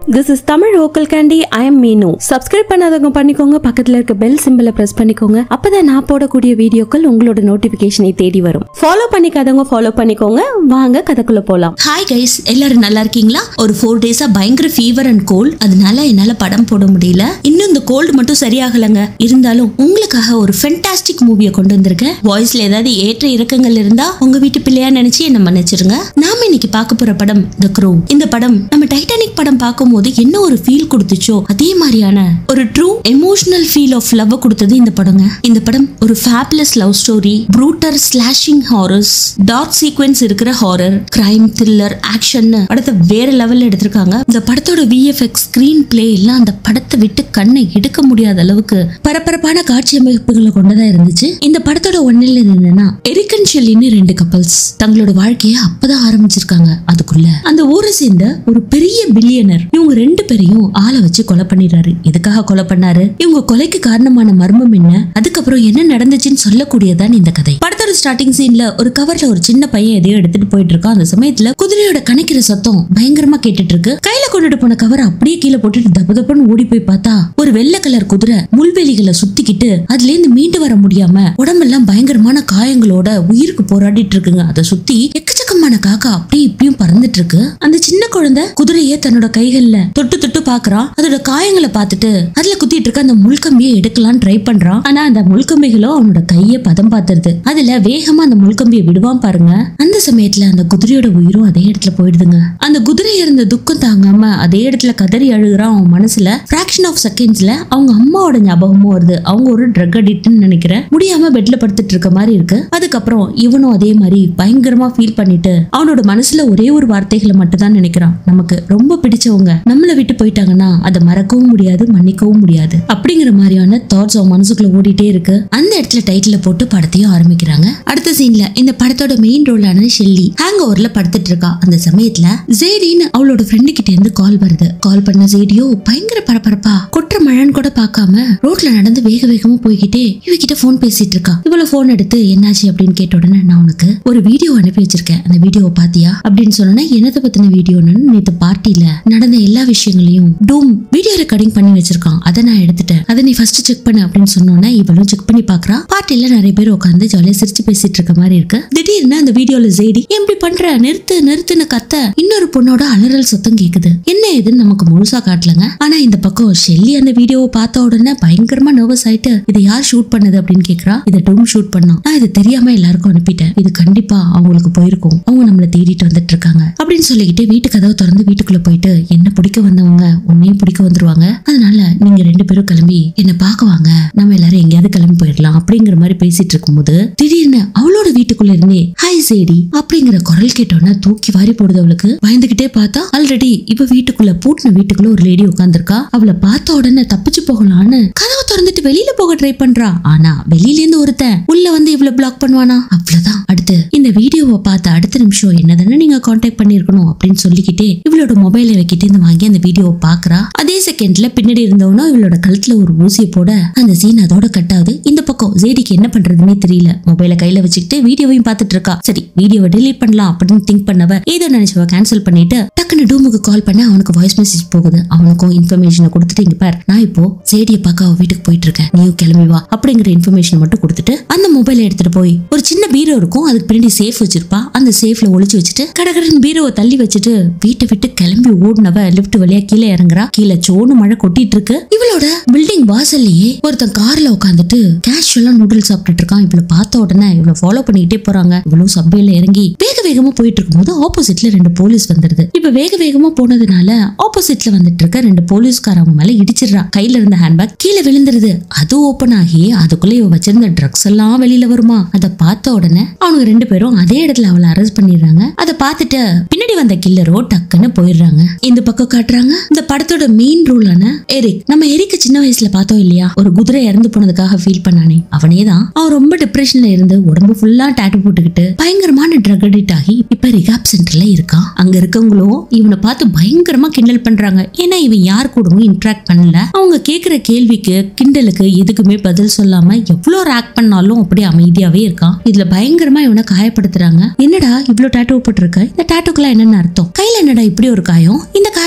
this is Tamil vocal candy I am Meenu subscribe பண்ணாதவங்க பண்ணிக்கோங்க பக்கத்துல இருக்க பெல் சிம்பிளை பிரஸ் பண்ணிக்கோங்க அப்பதான் நான் போடக்கூடிய வீடியோக்கள் உங்களோட நோட்டிபிகேஷனை தேடி வரும் ஃபாலோ பண்ணிக்காதவங்க ஃபாலோ பண்ணிக்கோங்க வாங்க கதைக்குள்ள போலாம் ஹாய் கைஸ் எல்லாரும் நல்லா இருக்கீங்களா ஒரு ஃபோர் டேஸா பயங்கர ஃபீவர் அண்ட் கோல்ட் அதனால என்னால படம் போட முடியல இன்னும் இந்த கோல்டு மட்டும் சரியாகலங்க இருந்தாலும் உங்களுக்காக ஒரு ஃபென்டாஸ்டிக் மூவியை கொண்டு வந்திருக்கேன் வாய்ஸ்ல ஏதாவது ஏற்ற இறக்கங்கள் இருந்தா உங்க வீட்டு பிள்ளையா நினைச்சு என்ன மன்னிச்சிருங்க நாம இன்னைக்கு பார்க்க போற படம் த க்ரோ இந்த படம் நம்ம டைட்டானிக் படம் பார்க்கும்போது என்ன ஒரு ஃபீல் கொடுத்துச்சோ அதே மாதிரியான ஒரு true emotional feel of love கொடுத்தது இந்த படங்க இந்த படம் ஒரு fabulous love story brutal slashing horrors dark sequence இருக்கிற ஹாரர் கிரைம் த்ரில்லர் ஆக்ஷன் படத்தை வேற லெவல்ல எடுத்திருக்காங்க இந்த படத்தோட விஎஃப்எக்ஸ் ஸ்கிரீன் பிளே எல்லாம் அந்த படத்தை விட்டு கண்ணை எடுக்க முடியாத அளவுக்கு பரபரப்பான காட்சி அமைப்புகளை கொண்டதா இருந்துச்சு இந்த படத்தோட ஒன்னில் என்னன்னா எரிக்கன் ஷெல்லின்னு ரெண்டு கப்பல்ஸ் தங்களோட வாழ்க்கைய அப்பதான் ஆரம்பிச்சிருக்காங்க அதுக்குள்ள அந்த ஊரை சேர்ந்த ஒரு பெரிய பில்லியனர் இவங்க ரெண்டு பேரையும் ஆளை வச்சு கொலை பண்ணிடுறாரு எதுக்காக கொலை பண்ணாரு இவங்க கொலைக்கு காரணமான மர்மம் என்ன அதுக்கப்புறம் என்ன நடந்துச்சுன்னு சொல்லக்கூடியதான் இந்த கதை படத்தோட ஸ்டார்டிங் சீன்ல ஒரு கவர்ல ஒரு சின்ன பையன் எதையோ எடுத்துட்டு போயிட்டு இருக்கான் அந்த சமயத்துல குதிரையோட கணக்கிற சத்தம் பயங்கரமா கேட்டுட்டு இருக்கு கையில கொண்டுட்டு போன கவர் அப்படியே கீழே போட்டுட்டு தப்பு தப்புன்னு ஓடி போய் பார்த்தா ஒரு வெள்ளை கலர் குதிரை முள்வெளிகளை சுத்திக்கிட்டு அதுல இருந்து மீண்டு வர முடியாம உடம்பெல்லாம் பயங்கரமான காயங்களோட உயிருக்கு போராடிட்டு இருக்குங்க அதை சுத்தி எக்கச்சக்கமான காக்கா அப்படியே இப்படியும் பறந்துட்டு இருக்கு அந்த சின்ன குழந்தை குதிரைய தன்னோட கைகள்ல தொட்டு தொட்டு பாக்குறான் அதோட காயங்களை பார்த்துட்டு அதுல குத்திட்டு இருக்க அந்த முள்கம்பியை எடுக்கலாம் ட்ரை பண்றான் ஆனா அந்த முள்கம்பிகளோ அவனோட கைய பதம் பார்த்துருது அதுல வேகமா அந்த முள்கம்பியை விடுவான் பாருங்க அந்த சமயத்துல அந்த குதிரையோட உயிரும் அதே இடத்துல போயிடுதுங்க அந்த குதிரை இருந்த துக்கம் தாங்காம அதே இடத்துல கதறி அழுகுறான் அவன் மனசுல ஃபிராக்ஷன் ஆஃப் செகண்ட்ஸ்ல அவங்க அம்மாவோட ஞாபகமும் வருது அவங்க ஒரு ட்ரக் அடிக்ட்னு நினைக்கிறேன் முடியாம பெட்ல படுத்துட்டு இருக்க மாதிரி இருக்கு அதுக்கப்புறம் இவனும் அதே மாதிரி பயங்கரமா ஃபீல் பண்ணிட்டு அவனோட மனசுல ஒரே ஒரு வார்த்தைகளை மட்டும் தான் நினைக்கிறான் நமக்கு ரொம்ப பிடிச்சவங்க நம்மள விட்டு போயிட்டாங்கன்னா அதை மறக்கவும் முடியாது மன்னிக்கவும் முடியாது அப்படிங்கிற மாதிரியான தாட்ஸ் அவன் மனசுக்குள்ள ஓடிட்டே இருக்கு அந்த இடத்துல டைட்டில போட்டு படத்தையும் ஆரம்பிக்கிறாங்க அடுத்த சீன்ல இந்த படத்தோட மெயின் ரோலான ஷெல்லி ஹேங் ஓவர்ல படுத்துட்டு இருக்கா அந்த சமயத்துல ஜேடின்னு அவளோட ஃப்ரெண்டு கிட்ட இருந்து கால் வருது கால் பண்ண ஜேடியோ பயங்கர பரபரப்பா கொற்ற மழைன்னு கூட பார்க்காம ரோட்ல நடந்து வேக வேகமா போய்கிட்டே இவகிட்ட போன் பேசிட்டு இருக்கா இவ்வளவு போன் எடுத்து என்னாச்சு அப்படின்னு கேட்ட உடனே நான் உனக்கு ஒரு வீடியோ அனுப்பி வச்சிருக்கேன் அந்த வீடியோவை பாத்தியா அப்படின்னு சொன்னா என்னத்தை பத்தின வீடியோன்னு நேத்து பார்ட்டில நடந்த எல்லா விஷயங்களையும் டூம் வீடியோ ரெக்கார்டிங் பண்ணி வச்சிருக்கான் அதை நான் எடுத்துட்டேன் அதை நீ ஃபர்ஸ்ட் செக் பண்ணு அப்படின்னு சொன்னோன்னே இவளும் செக் பண்ணி பாக்குறா பார்ட்டில நிறைய பேர் உட்காந்து ஜாலியா சிரிச்சு பேசிட்டு இருக்க மாதிரி இருக்கு திடீர்னு அந்த வீடியோல ஜேடி "ஏன் இப்படி பண்ற நிறுத்து நிறுத்துன்னு கத்த இன்னொரு பொண்ணோட அலறல் சத்தம் கேக்குது என்ன ஏதுன்னு நமக்கு முழுசா காட்டலங்க ஆனா இந்த பக்கம் ஷெல்லி அந்த வீடியோவை பார்த்த உடனே பயங்கரமா நர்வஸ் ஆயிட்டு இதை யார் ஷூட் பண்ணது அப்படின்னு கேக்குறா இதை டூம் ஷூட் பண்ணோம் நான் இது தெரியாம எல்லாருக்கும் அனுப்பிட்டேன் இது கண்டிப்பா அவங்களுக்கு போயிருக்கும் அவங்க நம்மள தேடிட்டு வந்துட்டு இருக்காங்க அப்படின்னு சொல்லிக்கிட்டு வீட்டு கதவை திறந்து வீட்டுக்குள்ள போயிட்டு என்ன பிடிக்க வந்தவங்க உன்னையும் பிடிக்க வந்துருவாங்க அதனால நீங்க ரெண்டு பேரும் கிளம்பி என்ன பார்க்க வாங்க நம்ம எல்லாரும் எங்கேயாவது கிளம்பி போயிடலாம் அப்படிங்கிற மாதிரி பேசிட்டு இருக்கும்போது திடீர்னு அவளோட வீட்டுக்குள்ள இருந்தே ஹாய் சேடி அப்படிங்கிற குரல் கேட்டோன்னா தூக்கி வாரி போடுது அவளுக்கு பயந்துகிட்டே பார்த்தா ஆல்ரெடி இப்ப வீட்டுக்குள்ள பூட்டின வீட்டுக்குள்ள ஒரு லேடி உட்காந்துருக்கா அவளை பார்த்த உடனே தப்பிச்சு போகலான்னு கதவை திறந்துட்டு வெளியில போக ட்ரை பண்றா ஆனா வெளியில இருந்து ஒருத்தன் உள்ள வந்து இவ்வளவு பிளாக் பண்ணுவானா அவ்வளவுதான் அடுத்து இந்த வீடியோவை பார்த்த அடுத்த நிமிஷம் என்னதானே நீங்க காண்டாக்ட் பண்ணிருக்கணும் அப்படின்னு சொல்லிக்கிட்டே இவளோட மொபைலை வைக்கிட்டு இந்த வாங்கி அந்த வீடியோவை பாக்குறா அதே செகண்ட்ல பின்னாடி இருந்தவனும் இவளோட கழுத்துல ஒரு ஊசியை போட அந்த சீன் அதோட கட் ஆகுது இந்த பக்கம் ஜேடிக்கு என்ன பண்றதுன்னே தெரியல மொபைலை கையில வச்சுக்கிட்டு வீடியோவையும் பார்த்துட்டு இருக்கா சரி வீடியோவை delete பண்ணலாம் அப்படின்னு திங்க் பண்ணவ ஏதோ நினைச்சவ கேன்சல் பண்ணிட்டு டக்குன்னு டூமுக்கு கால் பண்ண அவனுக்கு வாய்ஸ் மெசேஜ் போகுது அவனுக்கும் இன்ஃபர்மேஷனை கொடுத்துட்டு இங்க பார் நான் இப்போ ஜேடியை பார்க்க அவ வீட்டுக்கு போயிட்டு இருக்கேன் நீயும் கிளம்பி வா அப்படிங்கிற இன்ஃபர்மேஷன் மட்டும் கொடுத்துட்டு அந்த மொபைலை எடுத்துட்டு போய் ஒரு சின்ன பீரோ இருக்கும் அதுக்கு பின்னாடி சேஃப் வச்சிருப்பா அந்த சேஃப்ல ஒளிச்சு வச்சுட்டு கடகடன் பீரோவை தள்ளி வச்சுட்டு வீட்டை விட்டு கிளம்பி ஓடுனவ லிஃப்ட் வழியா கீழே இறங்குறா கீழே சோனு மழை கொட்டிட்டு இருக்கு இவளோட பில்டிங் வாசல்லையே ஒருத்தன் கார்ல உட்காந்துட்டு கேஷுவலா நூடுல்ஸ் சாப்பிட்டுட்டு இருக்கான் இவளை பார்த்த உடனே இவளை ஃபாலோ பண்ணிக்கிட்டே போறாங்க இவளும் சப்வேல இறங்கி வேக வேகமா போயிட்டு இருக்கும்போது ஆப்போசிட்ல ரெண்டு போலீஸ் வந்துருது இப்ப வேக வேகமா போனதுனால ஆப்போசிட்ல வந்துட்டு இருக்க ரெண்டு போலீஸ்காரங்க மேல இடிச்சிடுறா கையில இருந்த ஹேண்ட்பேக் கீழே விழுந்துருது அது ஓபன் ஆகி அதுக்குள்ள இவ வச்சிருந்த ட்ரக்ஸ் எல்லாம் வெளியில வருமா அதை பார்த்த உடனே அவங்க ரெண்டு பேரும் அதே இடத்துல அவளை அரெஸ்ட் பண்ணிடுறாங்க அதை பார்த்துட்டு பின்னாடி வந்த கில்லரோ டக்குன்னு போயிடுறாங்க இந்த பக்கம் காட்டுறாங்க இந்த படத்தோட மெயின் ரூலான எரிக் நம்ம எரிக்க சின்ன வயசுல பார்த்தோம் இல்லையா ஒரு குதிரை இறந்து போனதுக்காக ஃபீல் பண்ணானே அவனே தான் அவன் ரொம்ப டிப்ரெஷன்ல இருந்து உடம்பு ஃபுல்லா டேட்டு போட்டுக்கிட்டு பயங்கரமான ட்ரக் அடிக்ட் ஆகி இப்ப ரிகாப் சென்டர்ல இருக்கான் அங்க இருக்கவங்களும் இவனை பார்த்து பயங்கரமா கிண்டல் பண்றாங்க ஏன்னா இவன் யார் கூடவும் இன்ட்ராக்ட் பண்ணல அவங்க கேக்குற கேள்விக்கு கிண்டலுக்கு எதுக்குமே பதில் சொல்லாம எவ்வளவு ரேக் பண்ணாலும் அப்படியே அமைதியாவே இருக்கான் இதுல பயங்கரமா இவனை காயப்படுத்துறாங்க என்னடா இவ்ளோ டேட்டூ போட்டிருக்க இந்த டேட்டூக்கெல்லாம் என்னென்ன அர்த்தம் கையில என்னடா இப்படி ஒரு காயம் இந்த காயத்தை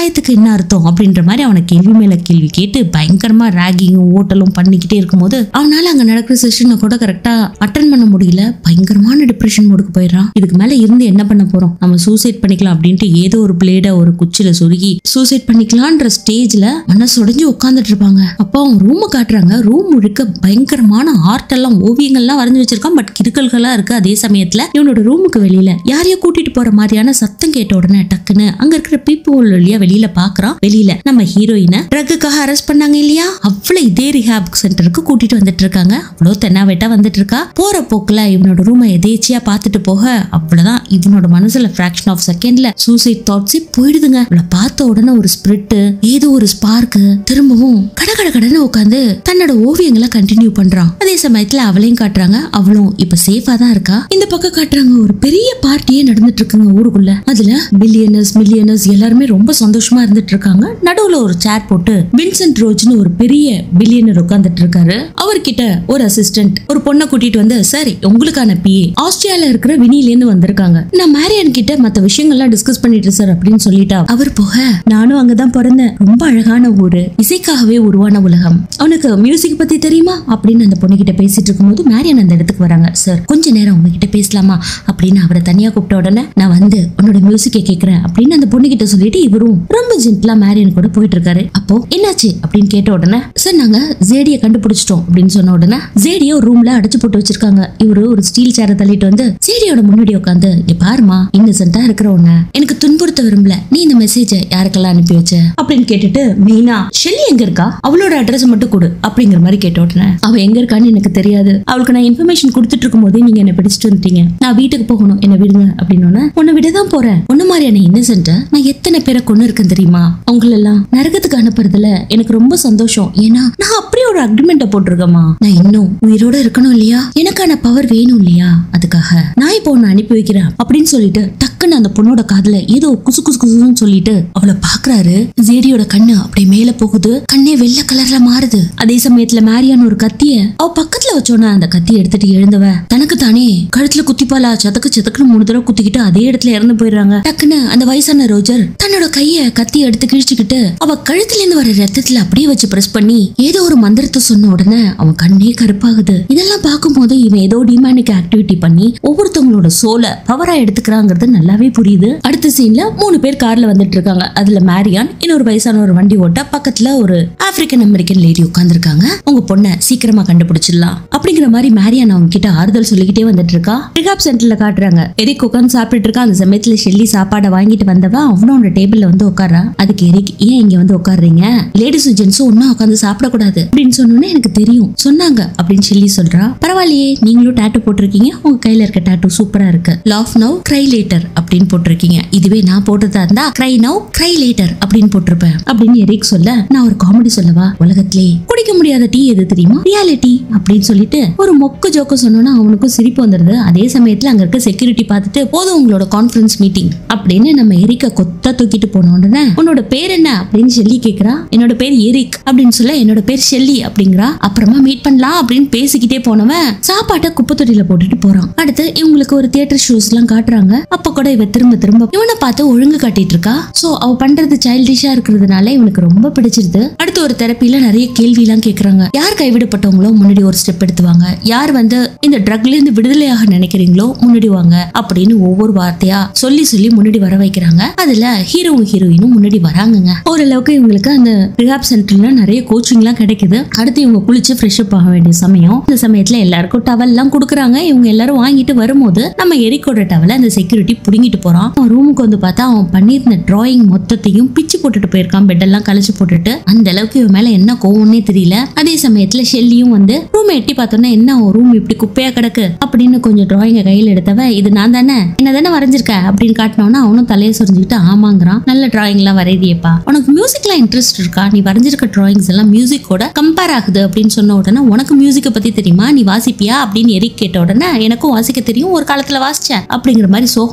வெங்காயத்துக்கு என்ன அர்த்தம் அப்படின்ற மாதிரி அவனை கேள்வி மேல கேள்வி கேட்டு பயங்கரமா ராகிங்கும் ஓட்டலும் பண்ணிக்கிட்டே இருக்கும்போது அவனால அங்க நடக்கிற செஷனை கூட கரெக்டா அட்டன் பண்ண முடியல பயங்கரமான டிப்ரெஷன் மூடுக்கு போயிடுறான் இதுக்கு மேல இருந்து என்ன பண்ண போறோம் நம்ம சூசைட் பண்ணிக்கலாம் அப்படின்ட்டு ஏதோ ஒரு பிளேட ஒரு குச்சில சொருகி சூசைட் பண்ணிக்கலான்ற ஸ்டேஜ்ல மனசு உடைஞ்சு உட்காந்துட்டு இருப்பாங்க அப்போ அவங்க ரூமை காட்டுறாங்க ரூம் முழுக்க பயங்கரமான ஆர்ட் எல்லாம் ஓவியங்கள்லாம் வரைஞ்சு வச்சிருக்கான் பட் கிறுக்கல்களா இருக்கு அதே சமயத்துல இவனோட ரூமுக்கு வெளியில யாரையோ கூட்டிட்டு போற மாதிரியான சத்தம் கேட்ட உடனே டக்குன்னு அங்க இருக்கிற பீப்புள் வழியா வெளியில பாக்குறான் வெளியில நம்ம ஹீரோயினை ட்ரக்குக்காக அரெஸ்ட் பண்ணாங்க இல்லையா அவ்வளவு இதே ரிஹாப் சென்டருக்கு கூட்டிட்டு வந்துட்டு இருக்காங்க அவ்வளோ தென்னாவேட்டா வந்துட்டு இருக்கா போற போக்குல இவனோட ரூமை எதேச்சியா பார்த்துட்டு போக அவ்வளவுதான் இவனோட மனசுல ஃபிராக்ஷன் ஆஃப் செகண்ட்ல சூசைட் தாட்ஸே போயிடுதுங்க அவளை பார்த்த உடனே ஒரு ஸ்பிரிட் ஏதோ ஒரு ஸ்பார்க்கு திரும்பவும் கட கட கடன்னு உட்காந்து தன்னோட ஓவியங்களை கண்டினியூ பண்றான் அதே சமயத்துல அவளையும் காட்டுறாங்க அவளும் இப்ப சேஃபா தான் இருக்கா இந்த பக்கம் காட்டுறாங்க ஒரு பெரிய பார்ட்டியே நடந்துட்டு இருக்குங்க ஊருக்குள்ள அதுல பில்லியனர்ஸ் மில்லியனர்ஸ் எல்லாருமே ரொம்ப சந்தோஷமா இருந்துட்டு இருக்காங்க நடுவுல ஒரு சேர் போட்டு வின்சென்ட் ரோஜ்னு ஒரு பெரிய பில்லியனர் உட்கார்ந்துட்டு இருக்காரு அவர்கிட்ட ஒரு அசிஸ்டன்ட் ஒரு பொண்ணை கூட்டிட்டு வந்து சரி உங்களுக்கான பிஏ ஆஸ்திரேலியால இருக்கிற வினில இருந்து வந்திருக்காங்க நான் மேரியன் கிட்ட மத்த விஷயங்கள்லாம் டிஸ்கஸ் பண்ணிட்டு சார் அப்படின்னு சொல்லிட்டா அவர் போக நானும் அங்கதான் பிறந்தேன் ரொம்ப அழகான ஊரு இசைக்காகவே உருவான உலகம் அவனுக்கு மியூசிக் பத்தி தெரியுமா அப்படின்னு அந்த பொண்ணு கிட்ட பேசிட்டு இருக்கும்போது மேரியன் அந்த இடத்துக்கு வராங்க சார் கொஞ்ச நேரம் உங்ககிட்ட பேசலாமா அப்படின்னு அவரை தனியா கூப்பிட்ட உடனே நான் வந்து உன்னோட மியூசிக்கை கேட்கறேன் அப்படின்னு அந்த பொண்ணு கிட்ட சொல்லிட்டு இவரும் ரொம்ப ஜென்ட்லா மேரியன் கூட போயிட்டு இருக்காரு அப்போ என்னாச்சு அப்படின்னு கேட்ட உடனே சார் நாங்க ஜேடிய கண்டுபிடிச்சிட்டோம் அப்படின்னு சொன்ன உடனே ஜேடிய ஒரு ரூம்ல அடைச்சு போட்டு வச்சிருக்காங்க இவரு ஒரு ஸ்டீல் சேரை தள்ளிட்டு வந்து ஜேடியோட முன்னாடி உட்காந்து இங்க பாருமா இன்னசென்ட்டா இருக்கிற உன்ன எனக்கு துன்புறுத்த விரும்பல நீ இந்த மெசேஜ யாருக்கெல்லாம் அனுப்பி வச்ச அப்படின்னு கேட்டுட்டு மெயினா ஷெல்லி எங்க இருக்கா அவளோட அட்ரஸ் மட்டும் கொடு அப்படிங்கிற மாதிரி கேட்ட உடனே அவ எங்க இருக்கான்னு எனக்கு தெரியாது அவளுக்கு நான் இன்ஃபர்மேஷன் கொடுத்துட்டு இருக்கும் போதே நீங்க என்ன பிடிச்சிட்டு வந்துட்டீங்க நான் வீட்டுக்கு போகணும் என்ன விடுங்க அப்படின்னு உன்னை விட தான் போறேன் உன்ன மாதிரியான இன்னசென்ட்ட நான் எத்தனை பேரை கொண்டு இருக்கேன் தெரியுமா உங்களெல்லாம் நரகத்துக்கு அனுப்புறதுல எனக்கு ரொம்ப சந்தோஷம் ஏன்னா நான் அப்படியே ஒரு அக்ரிமெண்ட்டை போட்டிருக்கேமா நான் இன்னும் உயிரோட இருக்கணும் இல்லையா எனக்கான பவர் வேணும் இல்லையா அதுக்காக நான் இப்போ உன்னை அனுப்பி வைக்கிறேன் அப்படின்னு சொல்லிட்டு டக்குன்னு அந்த பொண்ணோட காதுல ஏதோ குசு குசு குசுன்னு சொல்லிட்டு அவளை பாக்குறாரு ஜேடியோட கண்ணு அப்படியே மேல போகுது கண்ணே வெள்ளை கலர்ல மாறுது அதே சமயத்துல மேரியான் ஒரு கத்திய அவ பக்கத்துல வச்சோன்னா அந்த கத்தி எடுத்துட்டு எழுந்தவ தனக்கு தானே கழுத்துல குத்திப்பாலா சதக்கு சதக்குன்னு மூணு தடவை குத்திக்கிட்டு அதே இடத்துல இறந்து போயிடுறாங்க டக்குன்னு அந்த வயசான ரோஜர் தன்னோட கைய கத்தி எடுத்து கிழிச்சுக்கிட்டு அவ கழுத்துல இருந்து வர ரத்தத்துல அப்படியே வச்சு பிரஸ் பண்ணி ஏதோ ஒரு மந்திரத்தை சொன்ன உடனே அவன் கண்ணே கருப்பாகுது இதெல்லாம் பார்க்கும்போது இவன் ஏதோ டிமானிக் ஆக்டிவிட்டி பண்ணி ஒவ்வொருத்தவங்களோட சோலை பவரா எடுத்துக்கிறாங்கிறது நல்லாவே புரியுது அடுத்த சீன்ல மூணு பேர் கார்ல வந்துட்டு இருக்காங்க அதுல மேரியான் இன்னொரு வயசான ஒரு வண்டி ஓட்ட பக்கத்துல ஒரு ஆப்பிரிக்கன் அமெரிக்கன் லேடி உட்கார்ந்திருக்காங்க உங்க பொண்ணை சீக்கிரமா கண்டுபிடிச்சிடலாம் அப்படிங்கிற மாதிரி மேரியான் அவங்க கிட்ட ஆறுதல் சொல்லிக்கிட்டே வந்துட்டு இருக்கா ரிகாப் சென்டர்ல காட்டுறாங்க எரிக் உட்காந்து சாப்பிட்டுட்டு இருக்கா அந்த சமயத்துல ஷெல்லி சாப்பாடை வாங்கிட்டு வந்தவ அவனோட டேபிள்ல வந்து உட்கார்றா அதுக்கு எரிக் ஏன் இங்க வந்து உட்காருறீங்க லேடிஸும் ஜென்ஸும் ஒன்னா உட்காந்து சாப்பிடக்கூடாது அப்படின்னு சொன்னோன்னே எனக்கு தெரியும் சொன்னாங்க அப்படின்னு ஷெல்லி சொல்றா பரவாயில்லையே நீங்களும் டேட்டு போட்டிருக்கீங்க உங்க கையில இருக்க டேட்டு சூப்பரா இருக்கு லாஃப் நவ் கிரை லேட்டர் அப்படின்னு போட்டிருக்கீங்க இதுவே நான் போட்டதா இருந்தா கிரை நவ் கிரை லேட்டர் அப்படின்னு போட்டிருப்பேன் அப்படின்னு எரிக் சொல்ல நான் ஒரு காமெடி சொல்லவா உலகத்திலே குடிக்க முடியாத டீ எது தெரியுமா ரியாலிட்டி அப்படின்னு சொல்லிட்டு ஒரு மொக்க ஜோக்க சொன்னோன்னா அவனுக்கும் சிரிப்பு வந்துருது அதே சமயத்துல அங்க இருக்க செக்யூரிட்டி பார்த்துட்டு போதும் உங்களோட கான்ஃபரன்ஸ் மீட்டிங் அப்படின்னு நம்ம எரிக்க கொத்த தூக்கிட்டு போன உடனே உன்னோட பேர் என்ன அப்படின்னு ஷெல்லி கேக்குறா என்னோட பேர் எரிக் அப்படின்னு சொல்ல என்னோட பேர் ஷெல்லி அப்படிங்கிறா அப்புறமா மீட் பண்ணலாம் அப்படின்னு பேசிக்கிட்டே போனவன் சாப்பாட்டை குப்பை தொட்டியில போட்டுட்டு போறான் அடுத்து இவங்களுக்கு ஒரு தியேட்டர் ஷோஸ் எல்லாம் காட்டுறாங்க அப்ப கூட இவ திரும்ப திரும்ப இவனை பார்த்து ஒழுங்கு காட்டிட்டு இருக்கா சோ அவ பண்றது சைல்டிஷா இருக்கிறதுனால இவனுக்கு ரொம்ப பிடிச்சிருது அடுத்து ஒரு தெரப்பில நிறைய கேள்வி எல்லாம் கேக்குறாங்க யார் கைவிடப்பட்டவங்களோ முன்னாடி ஒரு ஸ்டெப் எடுத்துவாங்க யார் வந்து இந்த ட்ரக்ல இருந்து விடுதலையாக நினைக்கிறீங்களோ முன்னாடி வாங்க அப்படின்னு ஒவ்வொரு வார்த்தையா சொல்லி சொல்லி முன்னாடி வர வைக்கிறாங்க அதுல ஹீரோவும் ஹீரோயினும் முன்னாடி வராங்கங்க ஓரளவுக்கு இவங்களுக்கு அந்த ரிஹாப் சென்டர்ல நிறைய கோச்சிங் எல்லாம் கிடைக்குது அடுத்து இவங்க குளிச்சு ஃப்ரெஷ் அப் ஆக வேண்டிய சமயம் இந்த சமயத்துல எல்லாருக்கும் டவல் எல்லாம் கொடுக்குறாங்க இவங்க எல்லாரும் வாங்கிட்டு வரும்போது நம்ம எரிக்கோட டவலை அந்த செக்யூரிட்டி புடுங்கிட்டு போறான் அவன் ரூமுக்கு வந்து பார்த்தா அவன் பண்ணியிருந்த டிராயிங் மொத்தத்தையும் பிச்சு போட்டுட்டு போயிருக்கான் பெட் எல்லாம் கழிச்சு போட்டுட்டு அந்த அளவுக்கு இவன் மேல என்ன கோவம்னே தெரியல அதே சமயத்துல ஷெல்லியும் வந்து ரூம் எட்டி பார்த்தோன்னா என்ன ரூம் இப்படி குப்பையா கிடக்கு அப்படின்னு கொஞ்சம் டிராயிங்க கையில் எடுத்தவ இது நான் தானே என்ன தானே வரைஞ்சிருக்க அப்படின்னு காட்டினோன்னா அவனும் தலையை சொரிஞ்சுக்கிட்டு ஆமாங்கிறான் நல்ல டிராயிங் எல்லாம் வரைதியப்பா உனக்கு மியூசிக்லாம் இன்ட்ரெஸ்ட் இருக்கா நீ வரைஞ்சிருக்க டிராயிங்ஸ் எல்லாம் மியூசிக்கோட கம்பேர் ஆகுது அப்படின்னு சொன்ன உடனே உனக்கு மியூசிக்கை பத்தி தெரியுமா நீ வாசிப்பியா அப்படின்னு எரிக் கேட்ட உடனே எனக்கும் வாசிக்க தெரியும் ஒரு காலத்துல வாசிச்சேன் அப்படிங்கிற மாதிரி சோகமாயிடுறா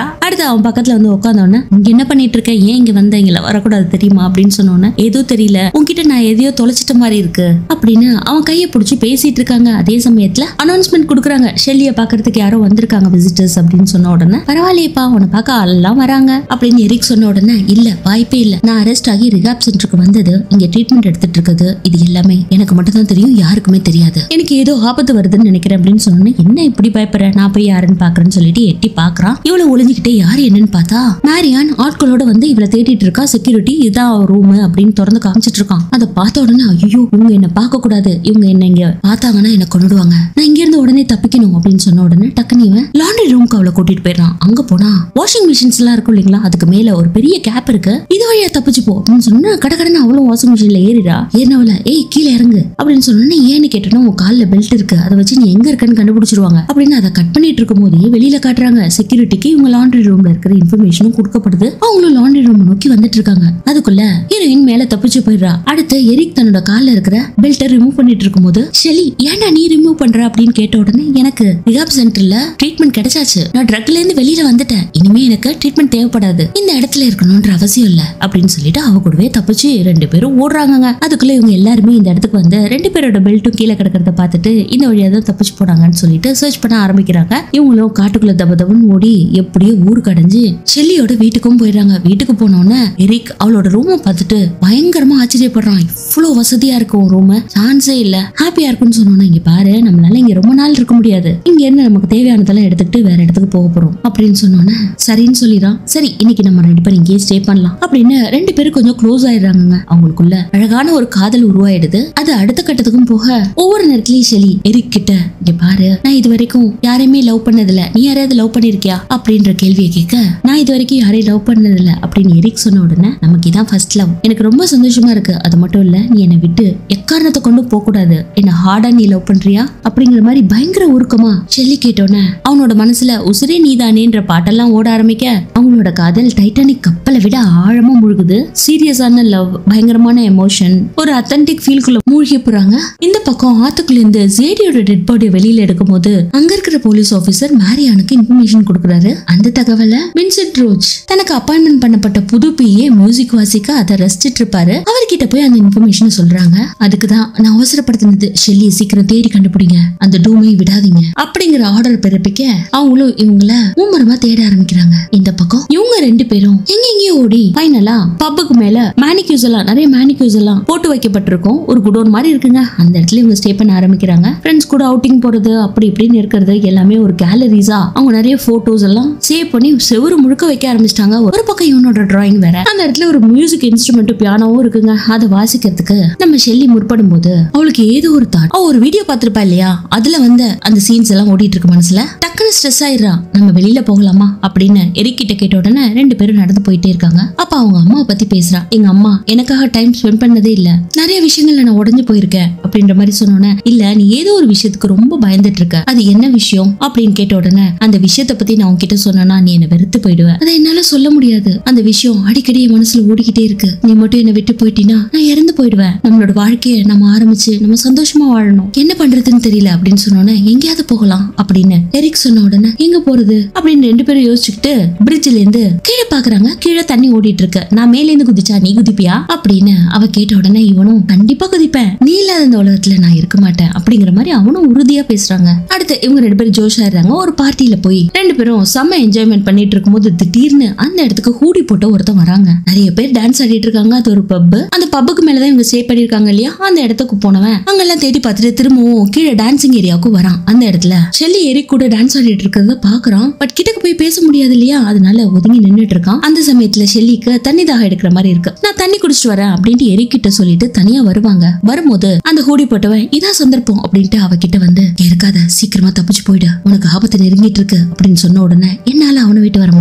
அடுத்து அவன் பக்கத்துல வந்து உட்காந்தோடனே இங்க என்ன பண்ணிட்டு இருக்க ஏன் இங்க வந்த இங்க வரக்கூடாது தெரியுமா அப்படின்னு சொன்னோன்னே ஏதோ தெரியல உன்கிட்ட நான் எதையோ தொலைச்சிட்ட மாதிரி இருக்கு அப்படின்னு அவன் கையை பிடிச்சி பேசிட்டு இருக்காங்க அதே சமயத்துல அனௌன்ஸ்மெண்ட் கொடுக்குறாங்க ஷெல்லிய பாக்குறதுக்கு யாரோ வந்திருக்காங்க விசிட்டர்ஸ் அப்படின்னு சொன்ன உடனே பரவாயில்லையப்பா உன்னை பார்க்க ஆளெல்லாம் வராங்க அப்படின்னு எரிக் சொன்ன உடனே இல்ல வாய்ப்பே இல்ல நான் அரெஸ்ட் ஆகி ரிகாப் சென்டருக்கு வந்தது இங்க ட்ரீட்மெண்ட் எடுத்துட்டு இருக்குது இது எல்லாமே எனக்கு மட்டும் தான் தெரியும் யாருக்குமே தெரியாது எனக்கு ஏதோ ஆபத்து வருதுன்னு நினைக்கிறேன் அப்படின்னு சொன்னோன்னே என்ன இப்படி பயப்படுற நான் போய் யாருன்னு பாக்குறேன்னு சொல்லிட்டு எட்டி பாக்குறான் இவ்வளவு ஒளிஞ்சுக்கிட்டே யாரு என்னன்னு பார்த்தா மேரியான் ஆட்களோட வந்து இவளை தேடிட்டு இருக்கா செக்யூரிட்டி இதான் ரூம் அப்படின்னு திறந்து காமிச்சிட்டு இருக்கான் அதை பார்த்த உடனே ஐயோ இவங்க என்ன பார்க்க கூடாது இவங்க என்ன இங்க பார்த்தாங்கன்னா என்ன கொண்டுடுவாங்க நான் இங்க இருந்து உடனே தப்பிக்கணும் அப்படின்னு சொன்ன உடனே டக்குனு இவன் லாண்ட்ரி ரூம்க்கு அவளை கூட்டிட்டு போயிடுறான் அங்க போனா வாஷிங் மிஷின்ஸ் எல்லாம் இருக்கும் இல்லைங்களா அதுக்கு மேல ஒரு பெரிய கேப் இருக்கு இது வழியா தப்பிச்சு போ அப்படின்னு சொன்னா கடகடன்னு அவளும் வாஷிங் மிஷின்ல ஏறிடா ஏறினவள ஏய் கீழே இறங்கு அப்படின்னு சொன்னோன்னே ஏன்னு கேட்டோன்னா உன் காலில் பெல்ட் இருக்கு அதை வச்சு நீ எங்க இருக்கன்னு கண்டுபிடிச்சிருவாங்க அப்படின்னு அதை கட் பண்ணிட்டு இருக்கும் போதே வெளியில காட்டுறாங்க செக்யூரிட்டிக்கு இவங்க லாண்ட்ரி ரூம்ல இருக்கிற இன்ஃபர்மேஷனும் கொடுக்கப்படுது அவங்களும் லாண்ட்ரி ரூம் நோக்கி வந்துட்டு இருக்காங்க அதுக்குள்ள ஹீரோயின் மேல தப்பிச்சு போயிடுறா அடுத்து எரிக் தன்னோட கால்ல இருக்கிற பெல்ட்டை ரிமூவ் பண்ணிட்டு இருக்கும்போது ஷெலி ஏன்டா நீ ரிமூவ் பண்ற அப்படின்னு கேட்ட உடனே எனக்கு ரிகாப் சென்டர்ல ட்ரீட்மெண்ட் கிடைச்சாச்சு நான் ட்ரக்ல இருந்து வெளியில வந்துட்டேன் இனிமே எனக்கு ட்ரீட்மெண்ட் தேவைப்படாது இந்த இடத்துல இருக்கணும்ன்ற அவசியம் இல்ல அப்படின்னு சொல்லிட்டு அவ கூடவே தப்பிச்சு ரெண்டு பேரும் ஓடுறாங்கங்க அதுக்குள்ள இவங்க எல்லாருமே இந்த இடத்துக்கு வந்து ரெண்டு பேரோட பெல்ட்டும் கீழே கிடக்கிறத பார்த்துட்டு இந்த வழியா தான் தப்பிச்சு போனாங்கன்னு சொல்லிட்டு சர்ச் பண்ண ஆரம்பிக்கிறாங்க இவங்களும் காட்டுக்குள்ள தப தபன்னு ஓடி எப்படியோ ஊருக்கு அடைஞ்சு ஷெல்லியோட வீட்டுக்கும் போயிடுறாங்க வீட்டுக்கு போனோடனே எரிக் அவளோட ரூமை பார்த்துட்டு பயங்கரமா ஆச்சரியப்படுறான் இவ்வளவு வசதியா இருக்கும் ரூம் சான்ஸே இல்ல ஹாப்பியா இருக்கும்னு சொன்னோன்னா இங்க பாரு நம்மளால இங்க ரொம்ப நாள் இருக்க முடியாது இங்க இருந்து நமக்கு தேவையானதெல்லாம் எடுத்துக்கிட்டு வேற இடத்துக்கு போக போறோம் அப்படின்னு சொன்னோன்னே சரின்னு சொல்லிடுறான் சரி இன்னைக்கு நம்ம ரெண்டு பேரும் இங்கேயே ஸ்டே பண்ணலாம் அப்படின்னு ரெண்டு பேரும் கொஞ்சம் க்ளோஸ் ஆயிடுறாங்க அவங்களுக்குள்ள அழகான ஒரு காதல் உருவாயிடுது அது அடுத்த கட்டத்துக்கும் போக ஒவ்வொரு நேரத்துலயும் ஷெலி எரிக் கிட்ட இங்க பாரு நான் இது வரைக்கும் யாரையுமே லவ் பண்ணதில்ல நீ யாரையாவது லவ் பண்ணிருக்கியா அப்படின்ற கேள்வியை கேட்க நான் இது வரைக்கும் யாரையும் லவ் பண்ணதில்ல அப்படின்னு எரிக் சொன்ன உடனே நமக்கு இதான் ஃபர்ஸ்ட் லவ் எனக்கு ரொம்ப சந்தோஷமா இருக்கு அது மட்டும் இல்ல நீ என்னை விட்டு எக்காரணத்தை கொண்டு போக கூடாது என்ன ஹார்டா நீ லவ் பண்றியா அப்படிங்கிற மாதிரி பயங்கர உருக்கமா ஷெல்லி கேட்டோன்னே அவனோட மனசுல உசுரே நீதானேன்ற பாட்டெல்லாம் ஓட ஆரம்பிக்க அவங்களோட காதல் டைட்டானிக் கப்பலை விட ஆழமா முழுகுது சீரியஸான லவ் பயங்கரமான எமோஷன் ஒரு அத்தன்டிக் ஃபீல்குள்ள மூழ்கி போறாங்க இந்த பக்கம் ஆத்துக்குள்ள இருந்து ஜேடியோட டெட் பாடியை வெளியில எடுக்கும்போது அங்க இருக்கிற போலீஸ் ஆபீசர் மேரியானுக்கு இன்ஃபர்மேஷன் கொடுக்குறாரு அந்த தகவலை வின்சென்ட் ரோச் தனக்கு அப்பாயின்மெண்ட் பண்ணப்பட்ட புது பிஏ மியூசிக் வாசிக்க அதை ரசிச்சிட்டு இருப்பாரு அவர்கிட்ட போய் அந்த இன்ஃபர்மேஷனை சொல்றாங்க அதுக்கு தான் நான் அவசரப்படுத்தினது ஷெல்லியை சீக்கிரம் தேடி கண்டுபிடிங்க அந்த டூமை விடாதீங்க அப்படிங்கிற ஆர்டர் பிறப்பிக்க அவங்களும் இவங்கள மும்மரமா தேட ஆரம்பிக்கிறாங்க இந்த பக்கம் இவங்க ரெண்டு பேரும் எங்க எங்கேயோ ஓடி ஃபைனலா பப்புக்கு மேல மேனிக்யூஸ் எல்லாம் நிறைய மேனிக்யூஸ் எல்லாம் போட்டு வைக்கப்பட்டிருக்கும் ஒரு குடோன் மாதிரி இருக்குங்க அந்த இடத்துல இவங்க ஸ்டே பண்ண ஆரம்பிக்கிறாங்க ஃப்ரெண்ட்ஸ் கூட அவுட்டிங் போறது அப்படி இப்படின்னு இருக்கிறது எல்லாமே ஒரு கேலரிஸா அவங்க நிறைய போட்டோஸ் எல்லாம் சேவ் பண்ணி செவுரு முழுக்க வைக்க ஆரம்பிச்சிட்டாங்க ஒரு பக்கம் இவனோட டிராயிங் வேற அந்த இடத்துல ஒரு மியூசிக் இன்ஸ்ட்ருமெண்ட் பியானோவும் இருக்குங்க அதை வாசிக்கிறதுக்கு நம்ம ஷெல்லி முற்படும் போது அவளுக்கு ஏதோ ஒரு தாட் அவ ஒரு வீடியோ பார்த்திருப்பா இல்லையா அதுல வந்து அந்த சீன்ஸ் எல்லாம் ஓடிட்டு இருக்கு மனசுல டக்குன்னு ஸ்ட்ரெஸ் ஆயிடுறா நம்ம வெளியில போகலாமா அப்படின்னு எரிக்கிட்ட கேட்ட உடனே ரெண்டு பேரும் நடந்து போயிட்டே இருக்காங்க அப்ப அவங்க அம்மாவை பத்தி பேசுறா எங்க அம்மா எனக்காக டைம் ஸ்பெண்ட் பண்ணதே இல்ல நிறைய விஷயங்கள்ல நான் உடஞ்சு போயிருக்கேன் அப்படின்ற மாதிரி சொன்னோன்னே இல்ல நீ ஏதோ ஒரு விஷயத்துக்கு ரொம்ப பயந்துட்டு இருக்க அது என்ன விஷயம் அப்படின்னு கேட்ட உடனே அந்த விஷயத்தை பத்தி நான் உன்கிட்ட சொன்னேன்னா நீ என்ன வெறுத்து போயிடுவ அதை என்னால சொல்ல முடியாது அந்த விஷயம் அடிக்கடி என் மனசுல ஓடிக்கிட்டே இருக்கு நீ மட்டும் என்ன விட்டு போயிட்டீன்னா நான் இறந்து போயிடுவேன் நம்மளோட வாழ்க்கையை நம்ம ஆரம்பிச்சு நம்ம சந்தோஷமா வாழணும் என்ன பண்றதுன்னு தெரியல அப்படின்னு சொன்னோன்னே எங்கேயாவது போகலாம் அப்படின்னு எரிக் சொன்ன உடனே எங்க போறது அப்படின்னு ரெண்டு பேரும் யோசிச்சுக்கிட்டு பிரிட்ஜ்ல இருந்து கீழே பாக்குறாங்க கீழே தண்ணி ஓடிட்டு இருக்கு நான் மேல இருந்து குதிச்சா நீ குதிப்பியா அப்படின்னு அவ கேட்ட உடனே இவனும் கண்டிப்பா குதிப்பேன் நீ இல்லாத இந்த உலகத்துல நான் இருக்க மாட்டேன் அப்படிங்கிற மாதிரி அவனும் உறுதியா பேசுறாங்க அடுத்து இவங்க ரெண்டு பேரும் ஜோஷ் ஆயிடுறாங்க ஒரு பார்ட்டியில போய் ரெண்டு பேரும் செம்ம என்ஜாய்மெண்ட் பண்ணிட்டு இருக்கும்போது திடீர்னு அந்த இடத்துக்கு ஹூடி போட்டு ஒருத்தன் வராங்க நிறைய பேர் டான்ஸ் ஆடிட்டு இருக்காங்க அது ஒரு பப் அந்த பப்புக்கு மேலதான் இவங்க ஸ்டே பண்ணிருக்காங்க இல்லையா அந்த இடத்துக்கு போனவன் அங்கெல்லாம் தேடி பார்த்துட்டு திரும்பவும் கீழே டான்சிங் ஏரியாவுக்கு வரான் அந்த இடத்துல ஷெல்லி ஏறி கூட டான்ஸ் ஆடிட்டு இருக்கிறத பாக்குறான் பட் கிட்டக்கு போய் பேச முடியாது இல்லையா அதனால ஒதுங்கி நின்னுட்டு இருக்கான் அந்த சமயத்துல ஷெல்லிக்கு தண்ணி தாக எடுக்கிற மாதிரி இருக்கு நான் தண்ணி குடிச்சிட்டு வரேன் அப்படின்ட்டு எரிக்கிட்ட சொல்லிட்டு தனியா வருவாங்க வரும்போது அந்த ஹூடி போட்டவன் இதான் சந்தர்ப்பம் அப்படின்ட்டு அவகிட்ட வந்து "இங்க இருக்காத சீக்கிரமா தப்பிச்சு போயிடு உனக்கு ஆபத்து நெருங்கிட்டு இருக்கு அப்படின்னு சொன்ன உடனே என்னால அவனை விட்டு வர முடியாது